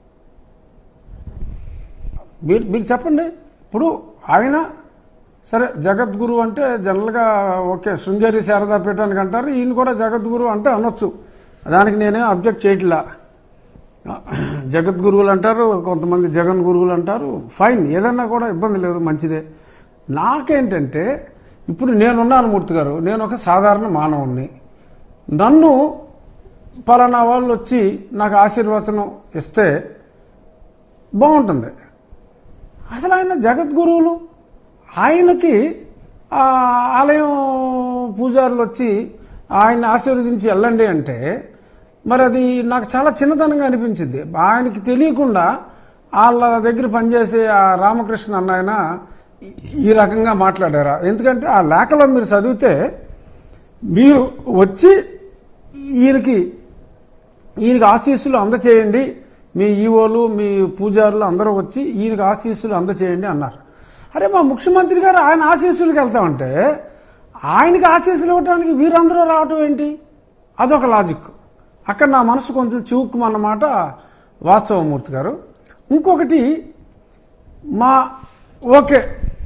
మీరు మీరు చెప్పండి ఇప్పుడు ఆయన సరే జగద్గురు అంటే జనరల్గా ఓకే శృంగేరి శారదా పీఠానికి అంటారు ఈయన కూడా జగద్గురు అంటే అనొచ్చు దానికి నేనే అబ్జెక్ట్ చేయట్లా జగద్గురువులు అంటారు కొంతమంది జగన్ గురువులు అంటారు ఫైన్ ఏదన్నా కూడా ఇబ్బంది లేదు మంచిదే నాకేంటంటే ఇప్పుడు నేనున్నాను మూర్తి గారు నేను ఒక సాధారణ మానవుణ్ణి నన్ను పలానా వాళ్ళు వచ్చి నాకు ఆశీర్వచనం ఇస్తే బాగుంటుంది అసలు ఆయన జగద్గురువులు ఆయనకి ఆ ఆలయం పూజారులు వచ్చి ఆయన ఆశీర్వదించి వెళ్ళండి అంటే మరి అది నాకు చాలా చిన్నతనంగా అనిపించింది ఆయనకి తెలియకుండా వాళ్ళ దగ్గర పనిచేసే ఆ రామకృష్ణ అన్నాయన ఈ- ఈ రకంగా మాట్లాడారా ఎందుకంటే ఆ లేఖలో మీరు చదివితే మీరు వచ్చి ఈయనకి ఈయనకి ఆశీస్సులు అందచేయండి మీ ఈవోలు మీ పూజారులు అందరూ వచ్చి ఈయనకి ఆశీస్సులు అందచేయండి అన్నారు అరే మా ముఖ్యమంత్రి గారు ఆయన ఆశీస్సులకు వెళ్తామంటే ఆయనకి ఆశీస్సులు ఇవ్వడానికి వీరందరూ రావటం ఏంటి అదొక లాజిక్ అక్కడ నా మనసు కొంచెం చివుక్కుమన్నమాట వాస్తవమూర్తి గారు ఇంకొకటి మా ఓకే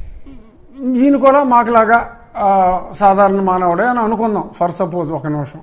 ఈయన కూడా మాకులాగా ఆ, సాధారణ మానవుడే అని అనుకుందాం ఫర్ సపోజ్ ఒక నిమిషం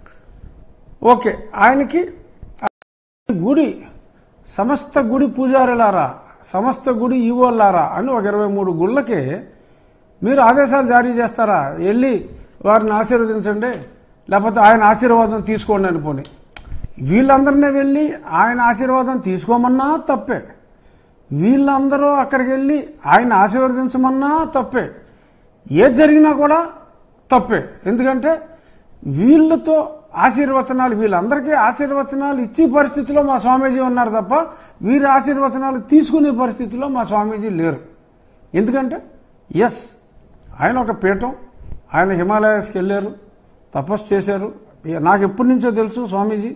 ఓకే ఆయనకి గుడి సమస్త గుడి పూజారులారా సమస్త గుడి ఈవోలారా అని ఒక ఇరవై మూడు గుళ్ళకి మీరు ఆదేశాలు జారీ చేస్తారా వెళ్ళి వారిని ఆశీర్వదించండి లేకపోతే ఆయన ఆశీర్వాదం తీసుకోండి అని పోని వీళ్ళందరినీ వెళ్ళి ఆయన ఆశీర్వాదం తీసుకోమన్నా తప్పే వీళ్ళందరూ అక్కడికి వెళ్ళి ఆయన ఆశీర్వదించమన్నా తప్పే ఏది జరిగినా కూడా తప్పే ఎందుకంటే వీళ్ళతో ఆశీర్వచనాలు వీళ్ళందరికీ ఆశీర్వచనాలు ఇచ్చే పరిస్థితిలో మా స్వామీజీ ఉన్నారు తప్ప వీరి ఆశీర్వచనాలు తీసుకునే పరిస్థితిలో మా స్వామీజీ లేరు ఎందుకంటే ఎస్ ఆయన ఒక పీఠం ఆయన హిమాలయాస్కి వెళ్ళారు తపస్సు చేశారు నాకు ఎప్పటి నుంచో తెలుసు Swamiji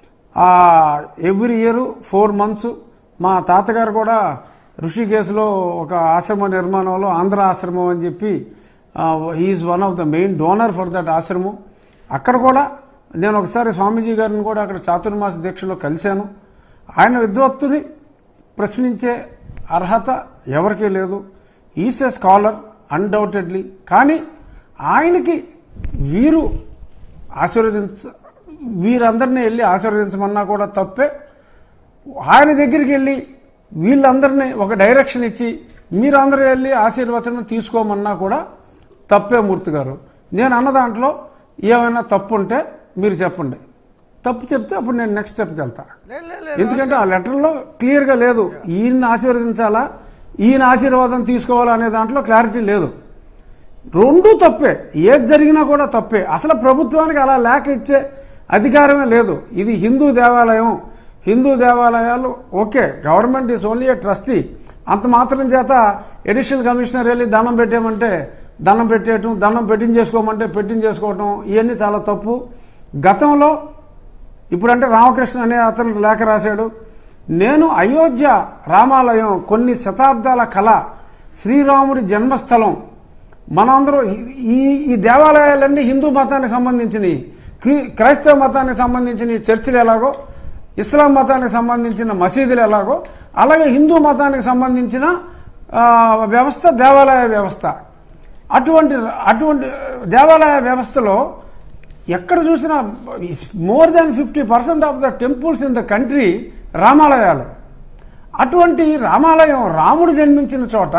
every year four months మా తాతగారు కూడా ఋషికేశ్లో ఒక ఆశ్రమ నిర్మాణంలో ఆంధ్ర ఆశ్రమం అని చెప్పి he's one of the main donor for that ashram అక్కడ కూడా నేను ఒకసారి స్వామీజీ గారిని కూడా అక్కడ చాతుర్మాస దీక్షలో కలిశాను ఆయన విద్వత్తుని ప్రశ్నించే అర్హత ఎవరికీ లేదు ఈస్ ఏ స్కాలర్ అన్డౌటెడ్లీ కానీ ఆయనకి వీరు ఆశీర్వదించ వీరందరినీ వెళ్ళి ఆశీర్వదించమన్నా కూడా తప్పే ఆయన దగ్గరికి వెళ్ళి వీళ్ళందరినీ ఒక డైరెక్షన్ ఇచ్చి మీరందరూ వెళ్ళి ఆశీర్వచనం తీసుకోమన్నా కూడా తప్పే మూర్తి గారు నేను అన్న దాంట్లో ఏమైనా తప్పు ఉంటే మీరు చెప్పండి తప్పు చెప్తే అప్పుడు నేను నెక్స్ట్ స్టెప్కి వెళ్తా ఎందుకంటే ఆ లెటర్లో క్లియర్గా లేదు ఈయన్ని ఆశీర్వదించాలా ఈయన ఆశీర్వాదం తీసుకోవాలా అనే దాంట్లో క్లారిటీ లేదు రెండు తప్పే ఏది జరిగినా కూడా తప్పే అసలు ప్రభుత్వానికి అలా లేఖ ఇచ్చే అధికారమే లేదు ఇది హిందూ దేవాలయం హిందూ దేవాలయాలు okay government is only a trustee అంత మాత్రం చేత ఎడిషనల్ కమిషనర్ వెళ్ళి దండం పెట్టేయమంటే దండం పెట్టేయటం దండం పెట్టించేసుకోమంటే పెట్టించేసుకోవటం ఇవన్నీ చాలా తప్పు గతంలో ఇప్పుడంటే రామకృష్ణ అనే అతను లేఖ రాశాడు నేను అయోధ్య రామాలయం కొన్ని శతాబ్దాల కళ శ్రీరాముడి జన్మస్థలం మనందరూ ఈ ఈ దేవాలయాలన్నీ హిందూ మతానికి సంబంధించినవి క్రీ- క్రైస్తవ మతానికి సంబంధించిన చర్చిలు ఎలాగో ఇస్లాం మతానికి సంబంధించిన మసీదులు ఎలాగో అలాగే హిందూ మతానికి సంబంధించిన ఆ, వ్యవస్థ దేవాలయ వ్యవస్థ అటువంటి అటువంటి దేవాలయ వ్యవస్థలో ఎక్కడ చూసినా more than fifty percent of the temples in the country రామాలయాలు అటువంటి రామాలయం రాముడు జన్మించిన చోట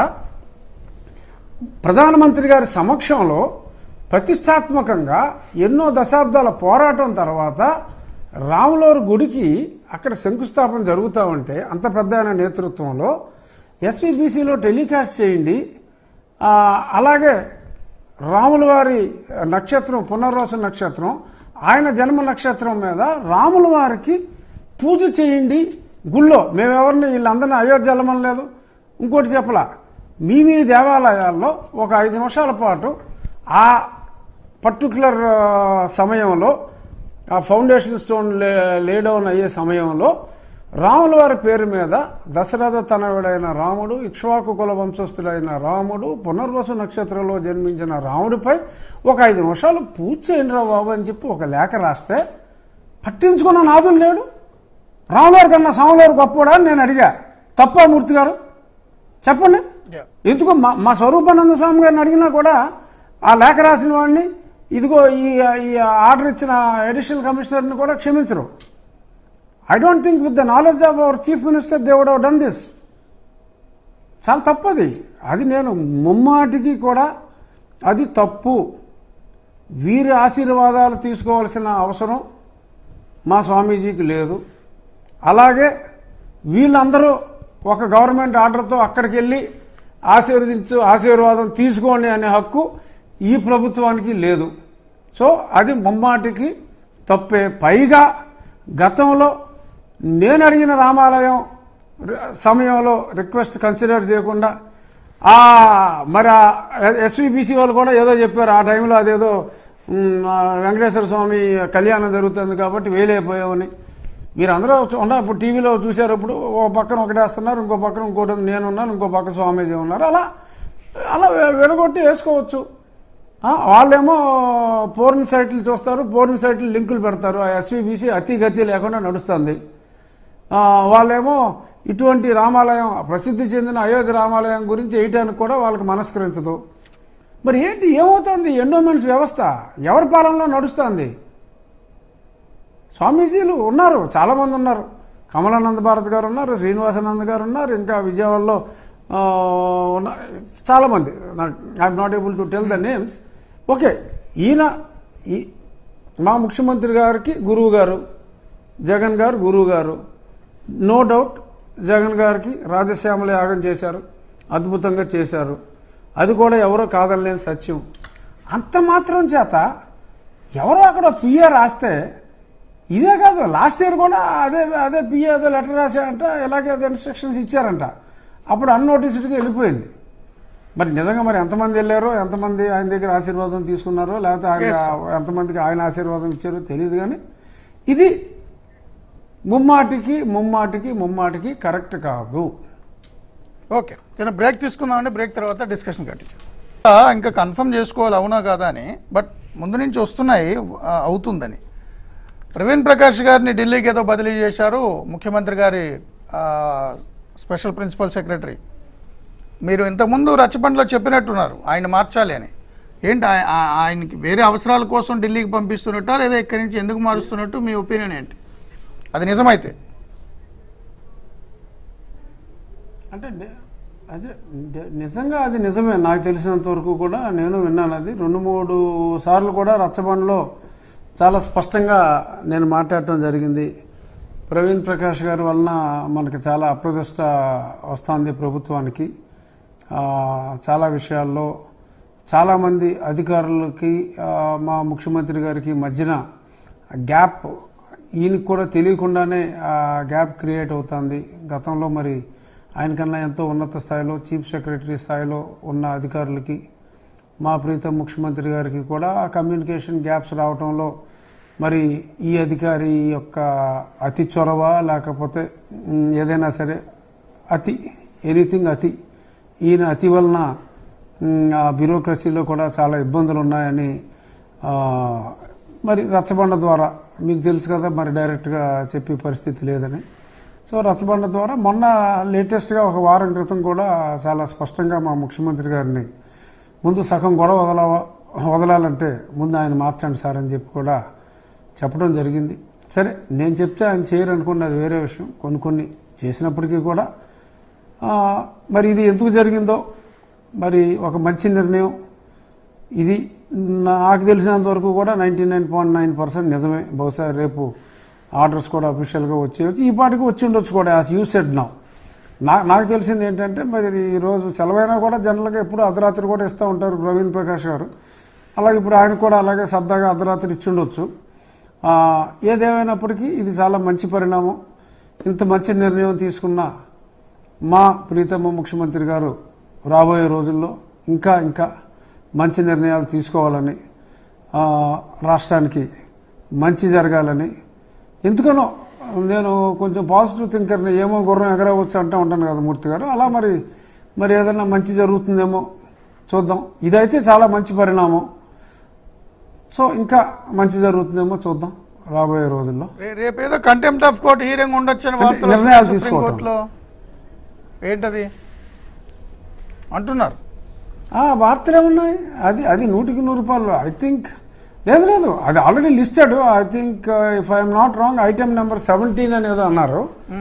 ప్రధానమంత్రి గారి సమక్షంలో ప్రతిష్టాత్మకంగా ఎన్నో దశాబ్దాల పోరాటం తర్వాత రాములవారి గుడికి అక్కడ శంకుస్థాపన జరుగుతూ ఉంటే అంత పెద్ద ఆయన నేతృత్వంలో ఎస్విబిసిలో టెలికాస్ట్ చేయండి ఆ, అలాగే రాముల వారి నక్షత్రం పునర్వస నక్షత్రం ఆయన జన్మ నక్షత్రం మీద రాముల వారికి పూజ చేయండి గుళ్ళో మేమెవరిని వీళ్ళందరినీ అయోధ్య వెళ్ళమనలేదు ఇంకోటి చెప్పలా మీ మీ దేవాలయాల్లో ఒక ఐదు నిమిషాల పాటు ఆ పర్టికులర్ సమయంలో ఆ ఫౌండేషన్ స్టోన్ లే లేడౌన్ అయ్యే సమయంలో రాముల వారి పేరు మీద దశరథ తనయుడైన రాముడు ఇక్ష్వాకు కుల వంశస్థుడైన రాముడు పునర్వసు నక్షత్రంలో జన్మించిన రాముడిపై ఒక ఐదు నిమిషాలు పూజ చేయండి రా బాబు అని చెప్పి ఒక లేఖ రాస్తే పట్టించుకున్న నాదులు లేడు రాములవారి కన్నా సాములవారు గొప్పవాడా అని నేను అడిగా తప్ప మూర్తి గారు చెప్పండి ఎందుకు మా మా స్వరూపానంద స్వామి గారిని అడిగినా కూడా ఆ లేఖ రాసిన వాడిని ఇదిగో ఈ ఈ ఆర్డర్ ఇచ్చిన అడిషనల్ కమిషనర్ని కూడా క్షమించరు I don't think with the knowledge of our chief minister they would done this చాలా తప్పు అది అది నేను ముమ్మాటికి కూడా అది తప్పు వీరి ఆశీర్వాదాలు తీసుకోవాల్సిన అవసరం మా స్వామీజీకి లేదు అలాగే వీళ్ళందరూ ఒక గవర్నమెంట్ ఆర్డర్తో అక్కడికి వెళ్ళి ఆశీర్వదించు ఆశీర్వాదం తీసుకోండి అనే హక్కు ఈ ప్రభుత్వానికి లేదు సో అది ముమ్మాటికి తప్పే పైగా గతంలో నేను అడిగిన రామాలయం రి- సమయంలో రిక్వెస్ట్ కన్సిడర్ చేయకుండా ఆ మరి ఎస్విబిసి వాళ్ళు కూడా ఏదో చెప్పారు ఆ టైంలో అదేదో ఉమ్, ఆ వెంకటేశ్వర స్వామి కళ్యాణం జరుగుతుంది కాబట్టి వేలైపోయామని మీరు అందరూ ఉండ ఇప్పుడు టీవీలో చూశారు ఇప్పుడు ఒక పక్కన ఒకటి వేస్తున్నారు ఇంకో పక్కన ఇంకోటి ఉంది, నేనున్నాను ఇంకో పక్కన స్వామీజీ ఉన్నారు అలా అలా వె- విడగొట్టి వేసుకోవచ్చు ఆ, వాళ్ళేమో పోర్న్ సైట్లు చూస్తారు పోర్న్ సైట్లు లింకులు పెడతారు ఆ ఎస్వీబీసీ అతి గతి లేకుండా నడుస్తుంది ఆ, వాళ్ళేమో ఇటువంటి రామాలయం ప్రసిద్ధి చెందిన అయోధ్య రామాలయం గురించి వేయటానికి కూడా వాళ్ళకి మనస్కరించదు మరి ఏంటి ఏమవుతుంది ఎండోమెంట్స్ వ్యవస్థ ఎవరి పాలనలో నడుస్తుంది స్వామీజీలు ఉన్నారు చాలామంది ఉన్నారు కమలానంద భారత్ గారు ఉన్నారు శ్రీనివాసానంద గారు ఉన్నారు ఇంకా విజయవాడలో ఆ, ఉన్న చాలామంది I'm not able to tell the names okay ఈయన ఈ మా ముఖ్యమంత్రి గారికి గురువు గారు జగన్ గారు గురువు గారు నో డౌట్ జగన్ గారికి రాజశ్యామల యాగం చేశారు అద్భుతంగా చేశారు అది కూడా ఎవరో కాదనలేని సత్యం అంత మాత్రం చేత ఎవరో అక్కడ పిఏ రాస్తే ఇదే కాదు లాస్ట్ ఇయర్ కూడా అదే అదే పిఏ ఏదో లెటర్ రాశారంట ఇలాగే ఏదో ఇన్స్ట్రక్షన్స్ ఇచ్చారంట అప్పుడు అన్నోటిస్డ్గా వెళ్ళిపోయింది మరి నిజంగా మరి ఎంతమంది వెళ్ళారో ఎంతమంది ఆయన దగ్గర ఆశీర్వాదం తీసుకున్నారో లేకపోతే ఆయన Yes. ఎంతమందికి ఆయన ఆశీర్వాదం ఇచ్చారో తెలియదు కానీ ఇది ముమ్మాటికి ముమ్మాటికి ముమ్మాటికి కరెక్ట్ కాదు ఓకే చిన్న బ్రేక్ తీసుకుందామండి బ్రేక్ తర్వాత డిస్కషన్ కంటిన్యూ ఇంకా కన్ఫర్మ్ చేసుకోవాలి అవునా కాదా అని బట్ ముందు నుంచి వస్తున్నాయి ఆ, అవుతుందని ప్రవీణ్ ప్రకాష్ గారిని ఢిల్లీకి ఏదో బదిలీ చేశారు ముఖ్యమంత్రి గారి ఆ, స్పెషల్ ప్రిన్సిపల్ సెక్రటరీ మీరు ఇంతకుముందు రచ్చబండలో చెప్పినట్టున్నారు ఆయన మార్చాలి అని ఏంటి ఆయ- ఆ- ఆయనకి వేరే అవసరాల కోసం ఢిల్లీకి పంపిస్తున్నట్టా లేదా ఇక్కడి నుంచి ఎందుకు మారుస్తున్నట్టు మీ ఒపీనియన్ ఏంటి అది నిజమైతే అంటే ని- అదే ని- నిజంగా అది నిజమే నాకు తెలిసినంత వరకు కూడా నేను విన్నాను అది రెండు మూడు సార్లు కూడా రచ్చబండలో చాలా స్పష్టంగా నేను మాట్లాడటం జరిగింది ప్రవీణ్ ప్రకాష్ గారి వలన మనకి చాలా అప్రదిష్ట వస్తుంది ప్రభుత్వానికి ఆ, చాలా విషయాల్లో చాలామంది అధికారులకి ఆ, మా ముఖ్యమంత్రి గారికి మధ్యన గ్యాప్ ఈయనకి కూడా తెలియకుండానే ఆ గ్యాప్ క్రియేట్ అవుతుంది గతంలో మరి ఆయనకన్నా ఎంతో ఉన్నత స్థాయిలో చీఫ్ సెక్రటరీ స్థాయిలో ఉన్న అధికారులకి మా ప్రీతం ముఖ్యమంత్రి గారికి కూడా ఆ కమ్యూనికేషన్ గ్యాప్స్ రావడంలో మరి ఈ అధికారి యొక్క అతి చొరవ లేకపోతే మ్, ఏదైనా సరే అతి ఎనీథింగ్ అతి ఈయన అతి వలన మ్, ఆ బ్యూరోక్రసీలో కూడా చాలా ఇబ్బందులు ఉన్నాయని ఆ, మరి రచ్చబండ ద్వారా మీకు తెలుసు కదా మరి డైరెక్ట్గా చెప్పే పరిస్థితి లేదని సో రచ్చబండ ద్వారా మొన్న లేటెస్ట్గా ఒక వారం క్రితం కూడా చాలా స్పష్టంగా మా ముఖ్యమంత్రి గారిని ముందు సగం గొడవ వదల వదలాలంటే ముందు ఆయన మార్చండి సార్ అని చెప్పి కూడా చెప్పడం జరిగింది సరే నేను చెప్తే ఆయన చేయరు అనుకున్న అది వేరే విషయం కొన్ని కొన్ని చేసినప్పటికీ కూడా ఆ, మరి ఇది ఎందుకు జరిగిందో మరి ఒక మంచి నిర్ణయం ఇది నాకు తెలిసినంత వరకు కూడా ninety nine point nine percent నిజమే బహుశా రేపు ఆర్డర్స్ కూడా అఫీషియల్గా వచ్చేయచ్చు ఈ పాటికి వచ్చి ఉండొచ్చు కూడా యాజ్ యూ సెడ్ నా నా నాకు తెలిసింది ఏంటంటే మరి ఈరోజు సెలవైనా కూడా జనరల్గా ఎప్పుడు అర్ధరాత్రి కూడా ఇస్తూ ఉంటారు ప్రవీణ్ ప్రకాష్ గారు అలాగే ఇప్పుడు ఆయన కూడా అలాగే సరదాగా అర్ధరాత్రి ఇచ్చి ఉండొచ్చు ఆ, ఏదేమైనప్పటికీ ఇది చాలా మంచి పరిణామం ఇంత మంచి నిర్ణయం తీసుకున్న మా ప్రీతమ్మ ముఖ్యమంత్రి గారు రాబోయే రోజుల్లో ఇంకా ఇంకా మంచి నిర్ణయాలు తీసుకోవాలని ఆ, రాష్ట్రానికి మంచి జరగాలని ఎందుకనో నేను కొంచెం పాజిటివ్ థింకర్ని ఏమో గుర్రం ఎగరవచ్చు అంటూ ఉంటాను కదా మూర్తి గారు అలా మరి మరి ఏదైనా మంచి జరుగుతుందేమో చూద్దాం ఇదైతే చాలా మంచి పరిణామం సో ఇంకా మంచి జరుగుతుందేమో చూద్దాం రాబోయే రోజుల్లో రే- రేపు ఏదో కంటెంప్ట్ ఆఫ్ కోర్ట్ హీరింగ్ ఉండొచ్చని అంటే వార్తలు నిర్ణయాలు వస్తున్నాయి సుప్రీం తీసుకోవటం. కోర్టులో ఏంటది అంటున్నారు ఆ, వార్తలు ఏమున్నాయి అది అది నూటికి నూరు రూపాయలు ఐ థింక్ లేదు లేదు అది already listed I think if I'm not wrong item number seventeen అని ఏదో అన్నారు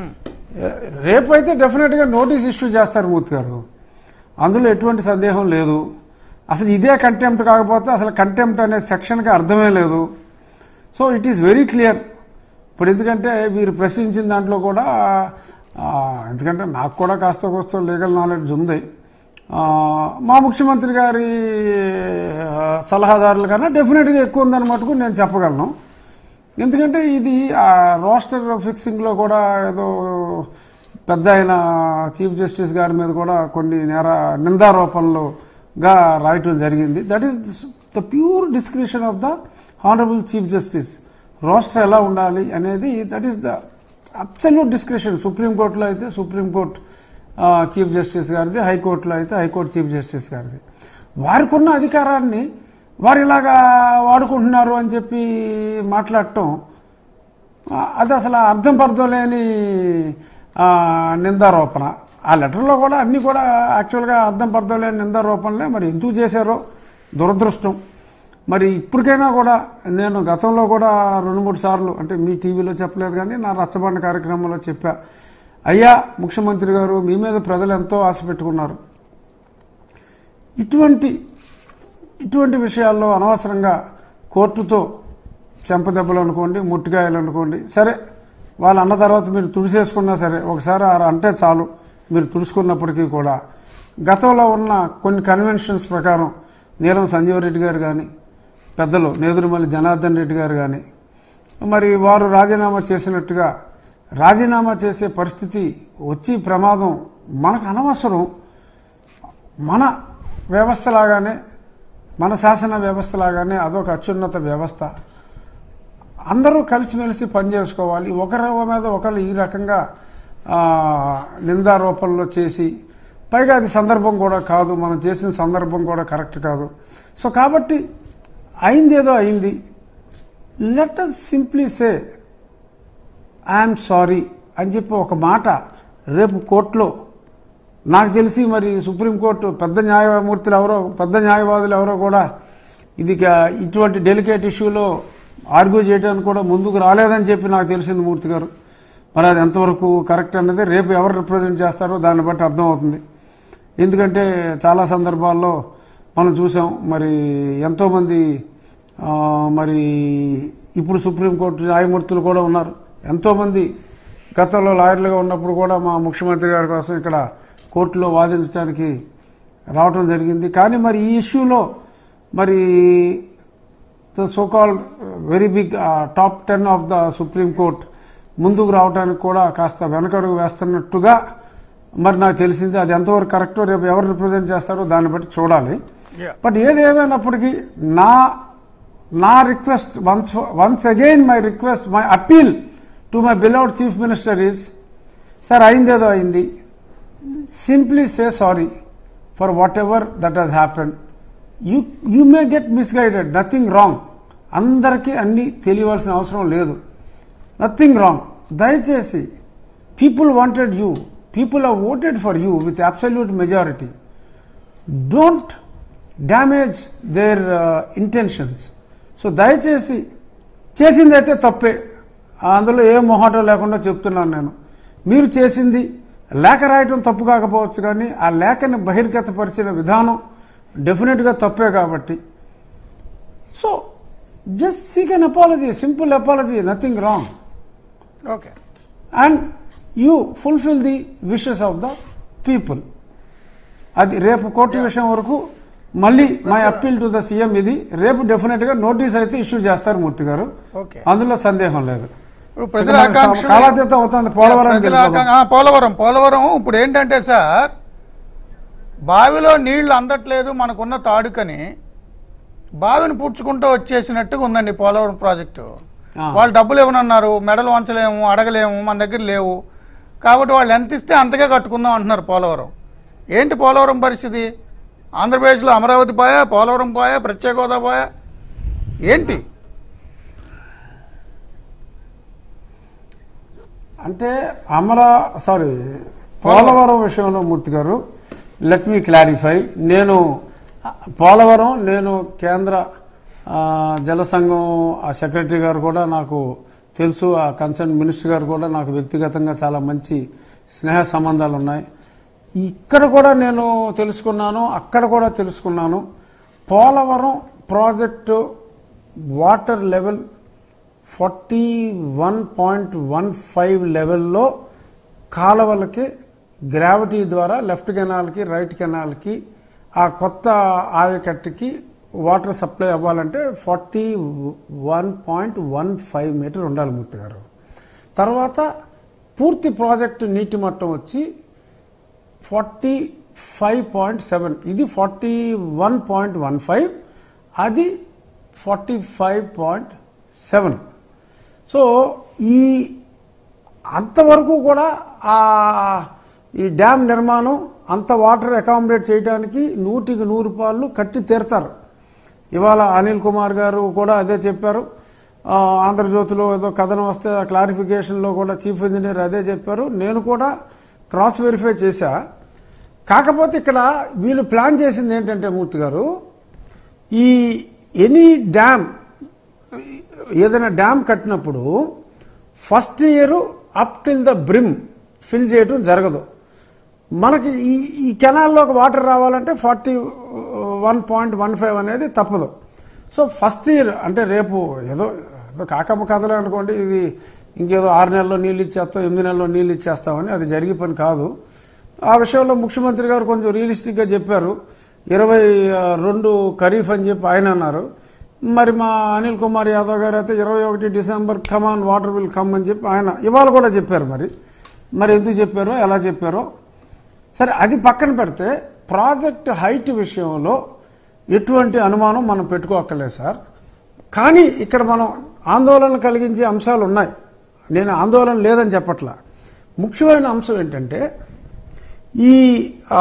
రేపు అయితే డెఫినెట్గా నోటీస్ ఇష్యూ చేస్తారు మూర్తి గారు అందులో ఎటువంటి సందేహం లేదు అసలు ఇదే కంటెంప్ట్ కాకపోతే అసలు కంటెంప్ట్ అనే సెక్షన్కి అర్థమే లేదు so it is very clear ఇప్పుడు ఎందుకంటే మీరు ప్రశ్నించిన దాంట్లో కూడా ఆ, ఎందుకంటే నాకు కూడా కాస్త కోస్త లీగల్ నాలెడ్జ్ ఉంది ఆ, మా ముఖ్యమంత్రి గారి ఆ, సలహాదారుల కన్నా డెఫినెట్గా ఎక్కువ ఉందని మటుకు నేను చెప్పగలను ఎందుకంటే ఇది ఆ రోస్టర్ ఫిక్సింగ్లో కూడా ఏదో పెద్ద ఆయన చీఫ్ జస్టిస్ గారి మీద కూడా కొన్ని నేర నిందారోపణలుగా రాయటం జరిగింది that is the pure description of the honourable chief justice roster ఎలా ఉండాలి అనేది that is the absolute description సుప్రీంకోర్టులో అయితే సుప్రీంకోర్టు చీఫ్ జస్టిస్ గారిది హైకోర్టులో అయితే హైకోర్టు చీఫ్ జస్టిస్ గారిది వారికి ఉన్న అధికారాన్ని వారు ఇలాగా వాడుకుంటున్నారు అని చెప్పి మాట్లాడటం ఆ, అది అసలు అర్థం పర్థం లేని ఆ, నిందారోపణ ఆ లెటర్లో కూడా అన్నీ కూడా యాక్చువల్గా అర్థం పర్థం లేని నిందారోపణలే మరి ఎందుకు చేశారో దురదృష్టం మరి ఇప్పటికైనా కూడా నేను గతంలో కూడా రెండు మూడు సార్లు అంటే మీ టీవీలో చెప్పలేదు కానీ నా రచ్చబండ కార్యక్రమంలో చెప్పా అయ్యా ముఖ్యమంత్రి గారు మీ మీద ప్రజలు ఎంతో ఆశ పెట్టుకున్నారు ఇటువంటి ఇటువంటి విషయాల్లో అనవసరంగా కోర్టుతో చెంపదెబ్బలు అనుకోండి ముట్టికాయలు అనుకోండి సరే వాళ్ళు అన్న తర్వాత మీరు తుడిసేసుకున్నా సరే ఒకసారి ఆ అంటే చాలు మీరు తుడుచుకున్నప్పటికీ కూడా గతంలో ఉన్న కొన్ని కన్వెన్షన్స్ ప్రకారం నీలం సంజీవ్ రెడ్డి గారు కానీ పెద్దలు నేదురుమల్లి జనార్దన్ రెడ్డి గారు కానీ మరి వారు రాజీనామా చేసినట్టుగా రాజీనామా చేసే పరిస్థితి వచ్చి ప్రమాదం మనకు అనవసరం మన వ్యవస్థలాగానే మన శాసన వ్యవస్థలాగానే అదొక అత్యున్నత వ్యవస్థ అందరూ కలిసిమెలిసి పనిచేసుకోవాలి ఒకరి మీద ఒకరు ఈ రకంగా ఆ, నిందారోపణలు చేసి పైగా అది సందర్భం కూడా కాదు మనం చేసిన సందర్భం కూడా కరెక్ట్ కాదు సో కాబట్టి అయింది ఏదో అయింది let us simply say I'm sorry అని చెప్పి ఒక మాట రేపు కోర్టులో నాకు తెలిసి మరి సుప్రీంకోర్టు పెద్ద న్యాయమూర్తులు ఎవరో పెద్ద న్యాయవాదులు ఎవరో కూడా ఇది ఇక ఇటువంటి డెలికేట్ ఇష్యూలో ఆర్గ్యూ చేయడానికి కూడా ముందుకు రాలేదని చెప్పి నాకు తెలిసింది మూర్తి గారు మరి అది ఎంతవరకు కరెక్ట్ అన్నది రేపు ఎవరు రిప్రజెంట్ చేస్తారో దాన్ని బట్టి అర్థమవుతుంది ఎందుకంటే చాలా సందర్భాల్లో మనం చూసాం మరి ఎంతోమంది ఆ, మరి ఇప్పుడు సుప్రీంకోర్టు న్యాయమూర్తులు కూడా ఉన్నారు ఎంతోమంది గతంలో లాయర్లుగా ఉన్నప్పుడు కూడా మా ముఖ్యమంత్రి గారి కోసం ఇక్కడ కోర్టులో వాదించడానికి రావటం జరిగింది కానీ మరి ఈ ఇష్యూలో మరి the so called very big top ten of the supreme court ముందుకు రావడానికి కూడా కాస్త వెనకడుగు వేస్తున్నట్టుగా మరి నాకు తెలిసింది అది ఎంతవరకు కరెక్టో రేపు ఎవరు రిప్రజెంట్ చేస్తారో దాన్ని బట్టి చూడాలి బట్ ఏది ఏమైనప్పటికీ నా నా request once once again my request my appeal to my beloved chief minister is sir అయిందేదో అయింది simply say sorry for whatever that he's happen you you may get misguided nothing wrong అందరికీ అన్నీ తెలియవలసిన అవసరం లేదు nothing wrong దయచేసి people wanted you people are voted for you with absolute majority don't damage their intentions so దయచేసి చేసిందైతే తప్పే అందులో ఏ మొహాటం లేకుండా చెప్తున్నాను నేను మీరు చేసింది లేఖ రాయటం తప్పు కాకపోవచ్చు కానీ ఆ లేఖని బహిర్గతపరిచిన విధానం డెఫినెట్గా తప్పే కాబట్టి so just seek an apology simple apology nothing wrong okay and you fulfil the wishes of the people అది రేపు కోర్టు విషయం వరకు మళ్ళీ my appeal to the CM ఇది రేపు డెఫినెట్ గా నోటీస్ అయితే ఇష్యూ చేస్తారు మూర్తి గారు ఓకే అందులో సందేహం లేదు ఇప్పుడు ప్రజల ఇక మనకు ఆకాంక్షలు- కాలాతీతం అవుతుంది పోలవరానికి ప్రజల వెళ్ళిపోదాం. ఆకాంక్ష- ఆ, పోలవరం పోలవరం ఇప్పుడు ఏంటంటే సార్ బావిలో నీళ్లు అందట్లేదు మనకున్న తాడుకని బావిని పూడ్చుకుంటూ వచ్చేసినట్టుగా ఉందండి పోలవరం ప్రాజెక్టు ఆ. వాళ్ళు డబ్బులు ఇవ్వనన్నారు మెడలు వంచలేము అడగలేము మన దగ్గర లేవు కాబట్టి వాళ్ళు ఎంత ఇస్తే అంతగా కట్టుకుందాం అంటున్నారు పోలవరం ఏంటి పోలవరం పరిస్థితి ఆంధ్రప్రదేశ్లో అమరావతి పోయా పోలవరం పోయా ప్రత్యేక హోదా పోయా ఏంటి అంటే అమరా సారీ పోలవరం విషయంలో మూర్తి గారు లెట్ మీ క్లారిఫై నేను పోలవరం నేను కేంద్ర ఆ, జల సంఘం ఆ సెక్రటరీ గారు కూడా నాకు తెలుసు ఆ కన్సర్న్ మినిస్టర్ గారు కూడా నాకు వ్యక్తిగతంగా చాలా మంచి స్నేహ సంబంధాలు ఉన్నాయి ఇక్కడ కూడా నేను తెలుసుకున్నాను అక్కడ కూడా తెలుసుకున్నాను Polavaram project water level forty one point one five లెవెల్లో కాలవలకి గ్రావిటీ ద్వారా లెఫ్ట్ కెనాల్కి రైట్ కెనాల్కి ఆ కొత్త ఆయకట్టుకి వాటర్ సప్లై అవ్వాలంటే forty one point one five metre ఉండాలి మూర్తి గారు తర్వాత పూర్తి ప్రాజెక్టు నీటి మట్టం వచ్చి ఫార్టీ ఫైవ్ పాయింట్ సెవెన్ ఇది forty one point one five అది forty five point seven so ఈ అంతవరకు కూడా ఆ ఈ డ్యామ్ నిర్మాణం అంత వాటర్ అకామిడేట్ చేయడానికి నూటికి నూరు రూపాయలు కట్టి తీరుతారు ఇవాళ అనిల్ కుమార్ గారు కూడా అదే చెప్పారు ఆ, ఆంధ్రజ్యోతిలో ఏదో కథనం వస్తే ఆ క్లారిఫికేషన్లో కూడా చీఫ్ ఇంజనీర్ అదే చెప్పారు నేను కూడా క్రాస్ వెరిఫై చేశా కాకపోతే ఇక్కడ వీళ్ళు ప్లాన్ చేసింది ఏంటంటే మూర్తి గారు ఈ ఎనీ డ్యామ్ ఏదైనా డ్యామ్ కట్టినప్పుడు first year up till the brim fill చేయడం జరగదు మనకి ఈ ఈ కెనాల్లోకి వాటర్ రావాలంటే forty one point one five అనేది తప్పదు సో ఫస్ట్ ఇయర్ అంటే రేపు ఏదో ఏదో కాకమ్మ కథలే అనుకోండి ఇది ఇంకేదో ఆరు నెలల్లో నీళ్ళు ఇచ్చేస్తాం ఎనిమిది నెలల్లో నీళ్ళు ఇచ్చేస్తామని అది జరిగే పని కాదు ఆ విషయంలో ముఖ్యమంత్రి గారు కొంచెం రియలిస్టిక్గా చెప్పారు ఇరవై రెండు ఖరీఫ్ అని చెప్పి ఆయన అన్నారు మరి మా అనిల్ కుమార్ యాదవ్ గారు అయితే ఇరవై ఒకటి December come on water will come అని చెప్పి ఆయన ఇవాళ కూడా చెప్పారు మరి మరి ఎందుకు చెప్పారో ఎలా చెప్పారో సరే అది పక్కన పెడితే ప్రాజెక్ట్ హైట్ విషయంలో ఎటువంటి అనుమానం మనం పెట్టుకోక్కర్లేదు సార్ కానీ ఇక్కడ మనం ఆందోళన కలిగించే అంశాలు ఉన్నాయి నేను ఆందోళన లేదని చెప్పట్లా ముఖ్యమైన అంశం ఏంటంటే ఈ ఆ,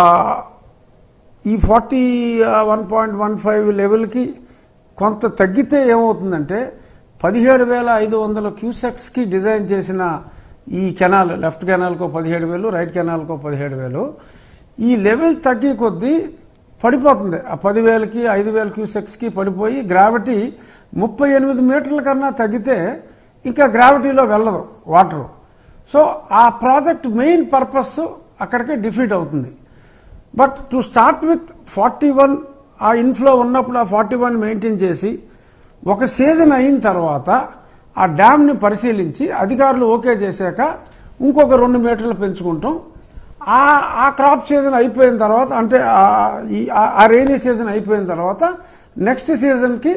ఈ forty one point one five లెవెల్కి కొంత తగ్గితే ఏమవుతుందంటే పదిహేడు వేల ఐదు వందల క్యూసెక్స్కి డిజైన్ చేసిన ఈ కెనాల్ లెఫ్ట్ కెనాల్కో పదిహేడు వేలు రైట్ కెనాల్కో పదిహేడు వేలు ఈ లెవెల్ తగ్గి కొద్దీ పడిపోతుంది ఆ పదివేలకి ఐదు వేల క్యూసెక్స్కి పడిపోయి గ్రావిటీ ముప్పై ఎనిమిది మీటర్ల కన్నా తగ్గితే ఇంకా గ్రావిటీలో వెళ్ళదు వాటర్ సో ఆ ప్రాజెక్ట్ మెయిన్ పర్పస్ అక్కడికే డిఫీట్ అవుతుంది but to start with forty one ఆ ఇన్ఫ్లో ఉన్నప్పుడు ఆ ఫార్టీ వన్ మెయింటైన్ చేసి ఒక సీజన్ అయిన తర్వాత ఆ డ్యామ్ని పరిశీలించి అధికారులు ఓకే చేశాక ఇంకొక రెండు మీటర్లు పెంచుకుంటాం ఆ ఆ క్రాప్ సీజన్ అయిపోయిన తర్వాత అంటే ఆ- ఈ- ఆ- ఆ రైనీ సీజన్ అయిపోయిన తర్వాత నెక్స్ట్ సీజన్కి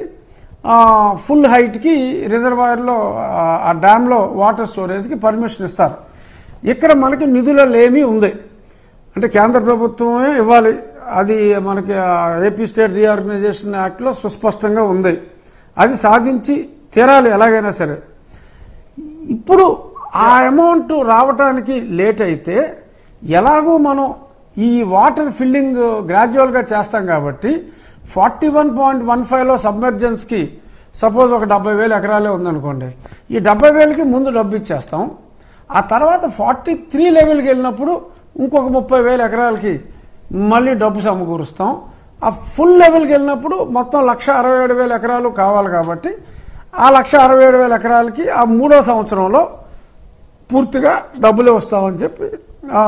ఫుల్ హైట్కి రిజర్వాయర్లో ఆ- ఆ డ్యామ్లో వాటర్ స్టోరేజ్కి పర్మిషన్ ఇస్తారు ఇక్కడ మనకి నిధుల లేమి ఉంది అంటే కేంద్ర ప్రభుత్వమే ఇవ్వాలి అది మనకి ఆ ఏపీ స్టేట్ రీఆర్గనైజేషన్ యాక్ట్లో సుస్పష్టంగా ఉంది అది సాధించి తీరాలి ఎలాగైనా సరే ఇప్పుడు ఆ అమౌంట్ రావటానికి లేట్ అయితే ఎలాగో మనం ఈ వాటర్ ఫిల్లింగ్ గ్రాడ్యువల్గా చేస్తాం కాబట్టి ఫార్టీ వన్ పాయింట్ వన్ ఫైవ్లో సబ్మెర్జెన్స్కి సపోజ్ ఒక డెబ్బై వేలు ఎకరాలే ఉందనుకోండి ఈ డెబ్బై వేలకి ముందు డబ్బు ఇచ్చేస్తాం ఆ తర్వాత ఫార్టీ త్రీ లెవెల్కి వెళ్ళినప్పుడు ఇంకొక ముప్పై వేల ఎకరాలకి మళ్ళీ డబ్బు సమకూరుస్తాం ఆ ఫుల్ లెవెల్కి వెళ్ళినప్పుడు మొత్తం లక్ష అరవై ఏడు వేల ఎకరాలు కావాలి కాబట్టి ఆ లక్ష అరవై ఏడు వేల ఎకరాలకి ఆ మూడో సంవత్సరంలో పూర్తిగా డబ్బులే వస్తామని చెప్పి ఆ,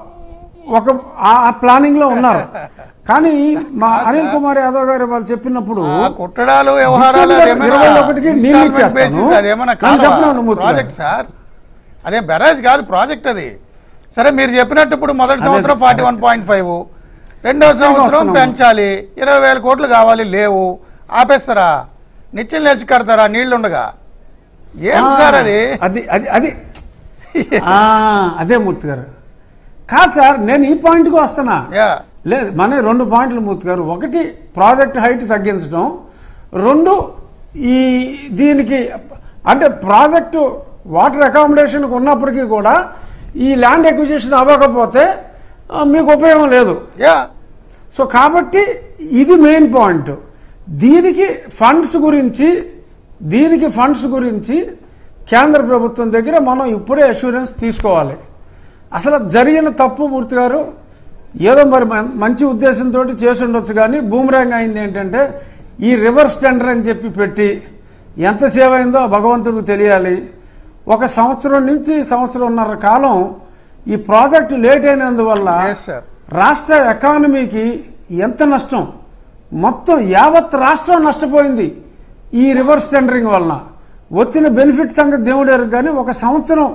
ఒక ఆ ప్లానింగ్ లో ఉన్నారు కానీ మా అనిల్ కుమార్ యాదవ్ గారు వాళ్ళు చెప్పినప్పుడు ఆ కుట్టడాలు వ్యవహారాలు డిసెంబర్ అదేమైనా ఇరవై ఒకటికి నీళ్ళు installment ఇచ్చేస్తాను. basis అదేమైనా నేను కాలువ? చెప్పినాను మూర్తి గారు. ప్రాజెక్ట్ సార్ అదే బెరాజ్ కాదు ప్రాజెక్ట్ అది సరే మీరు చెప్పినట్టు ఇప్పుడు మొదటి అదే, సంవత్సరం అదే. ఫార్టీ వన్ పాయింట్ ఫైవ్ రెండవ సంవత్సరం వస్తున్నాము. పెంచాలి ఇరవై వేల కోట్లు కావాలి లేవు ఆపేస్తారా నిత్యం లేచి కడతారా నీళ్లుండగా ఏం ఆ, సార్ అది అది అది అది ఆ, అదే మూర్తి గారు కాదు సార్ నేను ఈ పాయింట్కి వస్తున్నా లేదు మన రెండు పాయింట్లు మూర్తి గారు ఒకటి ప్రాజెక్ట్ హైట్ తగ్గించడం రెండు ఈ దీనికి అంటే ప్రాజెక్టు వాటర్ అకామిడేషన్కి ఉన్నప్పటికీ కూడా ఈ ల్యాండ్ ఎక్విజిషన్ అవ్వకపోతే ఆ, మీకు ఉపయోగం లేదు సో కాబట్టి ఇది మెయిన్ పాయింట్ దీనికి ఫండ్స్ గురించి దీనికి ఫండ్స్ గురించి కేంద్ర ప్రభుత్వం దగ్గర మనం ఇప్పుడే అష్యూరెన్స్ తీసుకోవాలి అసలు జరిగిన తప్పు మూర్తి గారు ఏదో మరి మం- మంచి ఉద్దేశంతో చేసి ఉండొచ్చు కానీ బూమరాంగ్ అయింది ఏంటంటే ఈ రివర్స్ టెండర్ అని చెప్పి పెట్టి ఎంత సేవ అయిందో ఆ భగవంతుడికి తెలియాలి ఒక సంవత్సరం నుంచి సంవత్సరంన్నర కాలం ఈ ప్రాజెక్టు లేట్ అయినందువల్ల రాష్ట్ర ఎకానమీకి ఎంత నష్టం మొత్తం యావత్ రాష్ట్రం నష్టపోయింది ఈ రివర్స్ టెండరింగ్ వలన వచ్చిన బెనిఫిట్ సంగతి దేవుడు ఎరుగు కానీ ఒక సంవత్సరం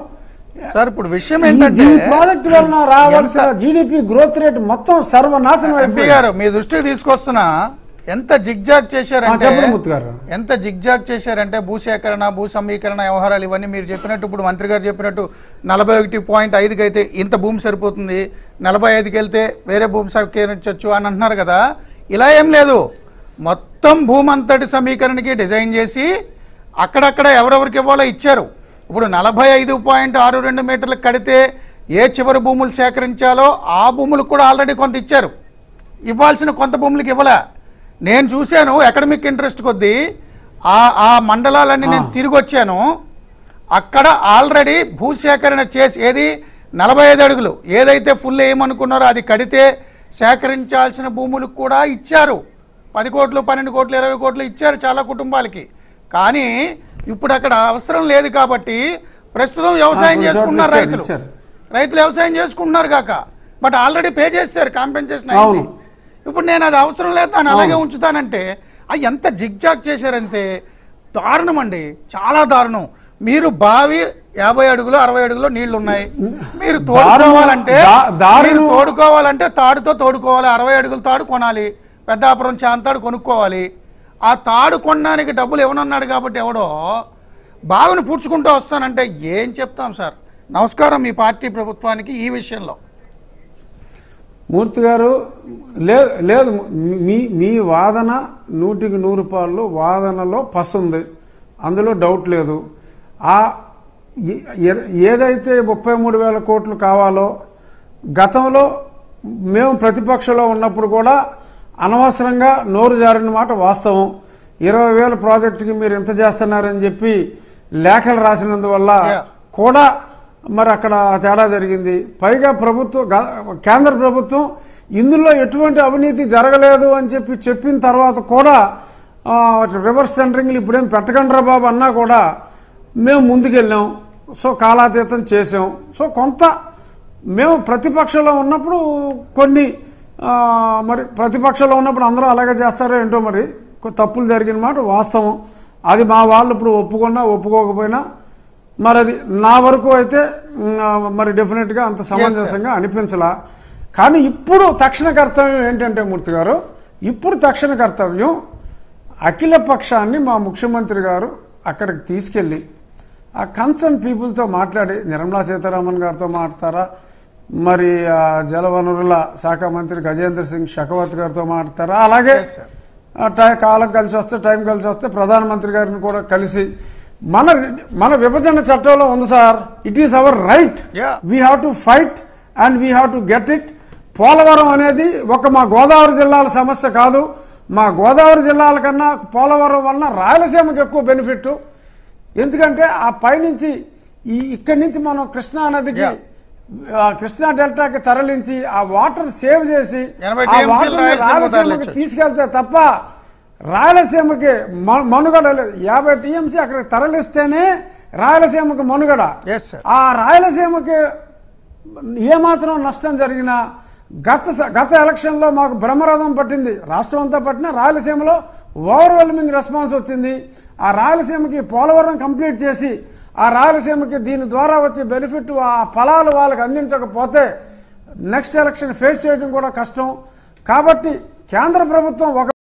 సార్ ఇప్పుడు విషయం ఈ- ఏంటంటే ఈ ప్రాజెక్ట్ వలన రావాల్సిన జీడిపి గ్రోత్ రేట్ మొత్తం సర్వనాశనం ఎంపీ అయిపోయింది. గారు మీ దృష్టికి తీసుకొస్తున్నా ఎంత జిగ్జాగ్ ఆ, చేశారంటే చెప్పండి ముత్తు గారు ఎంత జిగ్జాగ్ చేశారంటే భూసేకరణ భూ సమీకరణ వ్యవహారాలు ఇవన్నీ మీరు చెప్పినట్టు ఇప్పుడు మంత్రి గారు చెప్పినట్టు నలభై ఒకటి పాయింట్ ఐదుకి అయితే ఇంత భూమి సరిపోతుంది నలభై ఐదుకి వెళ్తే వేరే భూమి సమీకరించవచ్చు అని అంటున్నారు కదా ఇలా ఏం లేదు మొత్తం భూమి అంతటి సమీకరణకి డిజైన్ చేసి అక్కడక్కడ ఎవరెవరికి ఇవ్వాలో ఇచ్చారు ఇప్పుడు నలభై ఐదు పాయింట్ ఆరు రెండు మీటర్లకు కడితే ఏ చివరి భూములు సేకరించాలో ఆ భూములకు కూడా ఆల్రెడీ కొంత ఇచ్చారు ఇవ్వాల్సిన కొంత భూములకి ఇవ్వలే నేను చూశాను అకాడమిక్ ఇంట్రెస్ట్ కొద్దీ ఆ ఆ మండలాలన్నీ నేను తిరిగి వచ్చాను అక్కడ ఆల్రెడీ భూసేకరణ చేసి ఏది నలభై ఐదు అడుగులు ఏదైతే ఫుల్ ఏమనుకున్నారో అది కడితే సేకరించాల్సిన భూములకు కూడా ఇచ్చారు పది కోట్లు పన్నెండు కోట్లు ఇరవై కోట్లు ఇచ్చారు చాలా కుటుంబాలకి కానీ ఇప్పుడు అక్కడ అవసరం లేదు కాబట్టి ప్రస్తుతం వ్యవసాయం ఆ, చేసుకున్నారు ఇచ్చారు, రైతులు ఇచ్చారు. రైతులు వ్యవసాయం చేసుకుంటున్నారు కాక బట్ ఆల్రెడీ పే చేశారు కాంపెన్సేషన్ అవును. అయింది ఇప్పుడు నేను అది అవసరం లేదు దాన్ని అలాగే అవును. ఉంచుతానంటే అది ఎంత జిగ్జాగ్ చేశారంటే దారుణం అండి చాలా దారుణం మీరు బావి యాభై అడుగులు అరవై అడుగులో నీళ్లు ఉన్నాయి మీరు తోడుకోవాలంటే దా- దారుణం- మీరు తోడుకోవాలంటే తాడుతో తోడుకోవాలి అరవై అడుగుల తాడు కొనాలి పెద్దాపురం చాంతాడు కొనుక్కోవాలి ఆ తాడు కొనడానికి డబ్బులు ఇవ్వనున్నాడు కాబట్టి ఎవడో బావిని పూడ్చుకుంటూ వస్తానంటే ఏం చెప్తాం సార్ నమస్కారం మీ పార్టీ ప్రభుత్వానికి ఈ విషయంలో మూర్తి గారు లేదు లేదు మీ మీ వాదన నూటికి నూరు పాళ్ళు వాదనలో పసుంది అందులో డౌట్ లేదు ఆ ఏ- ఏ- ఏదైతే ముప్పై మూడు వేల కోట్లు కావాలో గతంలో మేము ప్రతిపక్షంలో ఉన్నప్పుడు కూడా అనవసరంగా నోరు జారిన మాట వాస్తవం ఇరవై వేల ప్రాజెక్టుకి మీరు ఎంత చేస్తున్నారని చెప్పి లేఖలు రాసినందువల్ల కూడా మరి అక్కడ తేడా జరిగింది పైగా ప్రభుత్వం గ- కేంద్ర ప్రభుత్వం ఇందులో ఎటువంటి అవినీతి జరగలేదు అని చెప్పి చెప్పిన తర్వాత కూడా ఆ, రివర్స్ టెండరింగ్లు ఇప్పుడేం పెట్టకండ్రా బాబు అన్నా కూడా మేము ముందుకెళ్ళాం సో కాలాతీతం చేసాం సో కొంత మేము ప్రతిపక్షంలో ఉన్నప్పుడు కొన్ని ఆ, మరి ప్రతిపక్షంలో ఉన్నప్పుడు అందరూ అలాగే చేస్తారో ఏంటో మరి కొ- తప్పులు జరిగిన మాట వాస్తవం అది మా వాళ్ళు ఇప్పుడు ఒప్పుకున్నా ఒప్పుకోకపోయినా మరి అది నా వరకు అయితే మ్, ఆ, మరి డెఫినెట్గా అంత సమంజసంగా అనిపించలా కానీ ఇప్పుడు తక్షణ కర్తవ్యం ఏంటంటే మూర్తి గారు ఇప్పుడు తక్షణ కర్తవ్యం అఖిల పక్షాన్ని మా ముఖ్యమంత్రి గారు అక్కడికి తీసుకెళ్ళి ఆ కన్సర్న్ పీపుల్తో మాట్లాడి నిర్మలా సీతారామన్ గారితో మాట్లాడతారా మరి ఆ జలవనరుల శాఖ మంత్రి గజేంద్ర సింగ్ షెకావత్ గారితో మాట్లాడతారా అలాగే ఆ టై- కాలం కలిసి వస్తే టైం కలిసి వస్తే ప్రధానమంత్రి గారిని కూడా కలిసి మన మన విభజన చట్టంలో ఉంది sir it is our right we have to fight and we have to get it Polavaram అనేది ఒక మా గోదావరి జిల్లాల సమస్య కాదు మా గోదావరి జిల్లాల కన్నా పోలవరం వలన రాయలసీమకి ఎక్కువ బెనిఫిట్ ఎందుకంటే ఆ పైనుంచి ఈ ఇక్కడి నుంచి మనం కృష్ణా నదికి ఆ కృష్ణా డెల్టాకి తరలించి ఆ వాటర్ సేవ్ చేసి ఎనభై ఆ TMC వాటర్ని రాయలసీమకు రాయలసీమకి తరలించొచ్చు. తీసుకెళ్తే తప్ప రాయలసీమకి మ- మనుగడ లేదు యాభై టీఎంసీ అక్కడికి తరలిస్తేనే రాయలసీమకి మనుగడ ఆ రాయలసీమకి ఏమాత్రం నష్టం జరిగినా గత స- గత ఎలక్షన్లో మాకు బ్రహ్మరథం పట్టింది రాష్ట్రం అంతా పట్టినా రాయలసీమలో ఓవర్వెల్మింగ్ రెస్పాన్స్ వచ్చింది ఆ రాయలసీమకి పోలవరం కంప్లీట్ చేసి ఆ రాయలసీమకి దీని ద్వారా వచ్చే బెనిఫిట్ ఆ ఫలాలు వాళ్ళకి అందించకపోతే నెక్స్ట్ ఎలక్షన్ ఫేస్ చేయడం కూడా కష్టం కాబట్టి కేంద్ర ప్రభుత్వం ఒక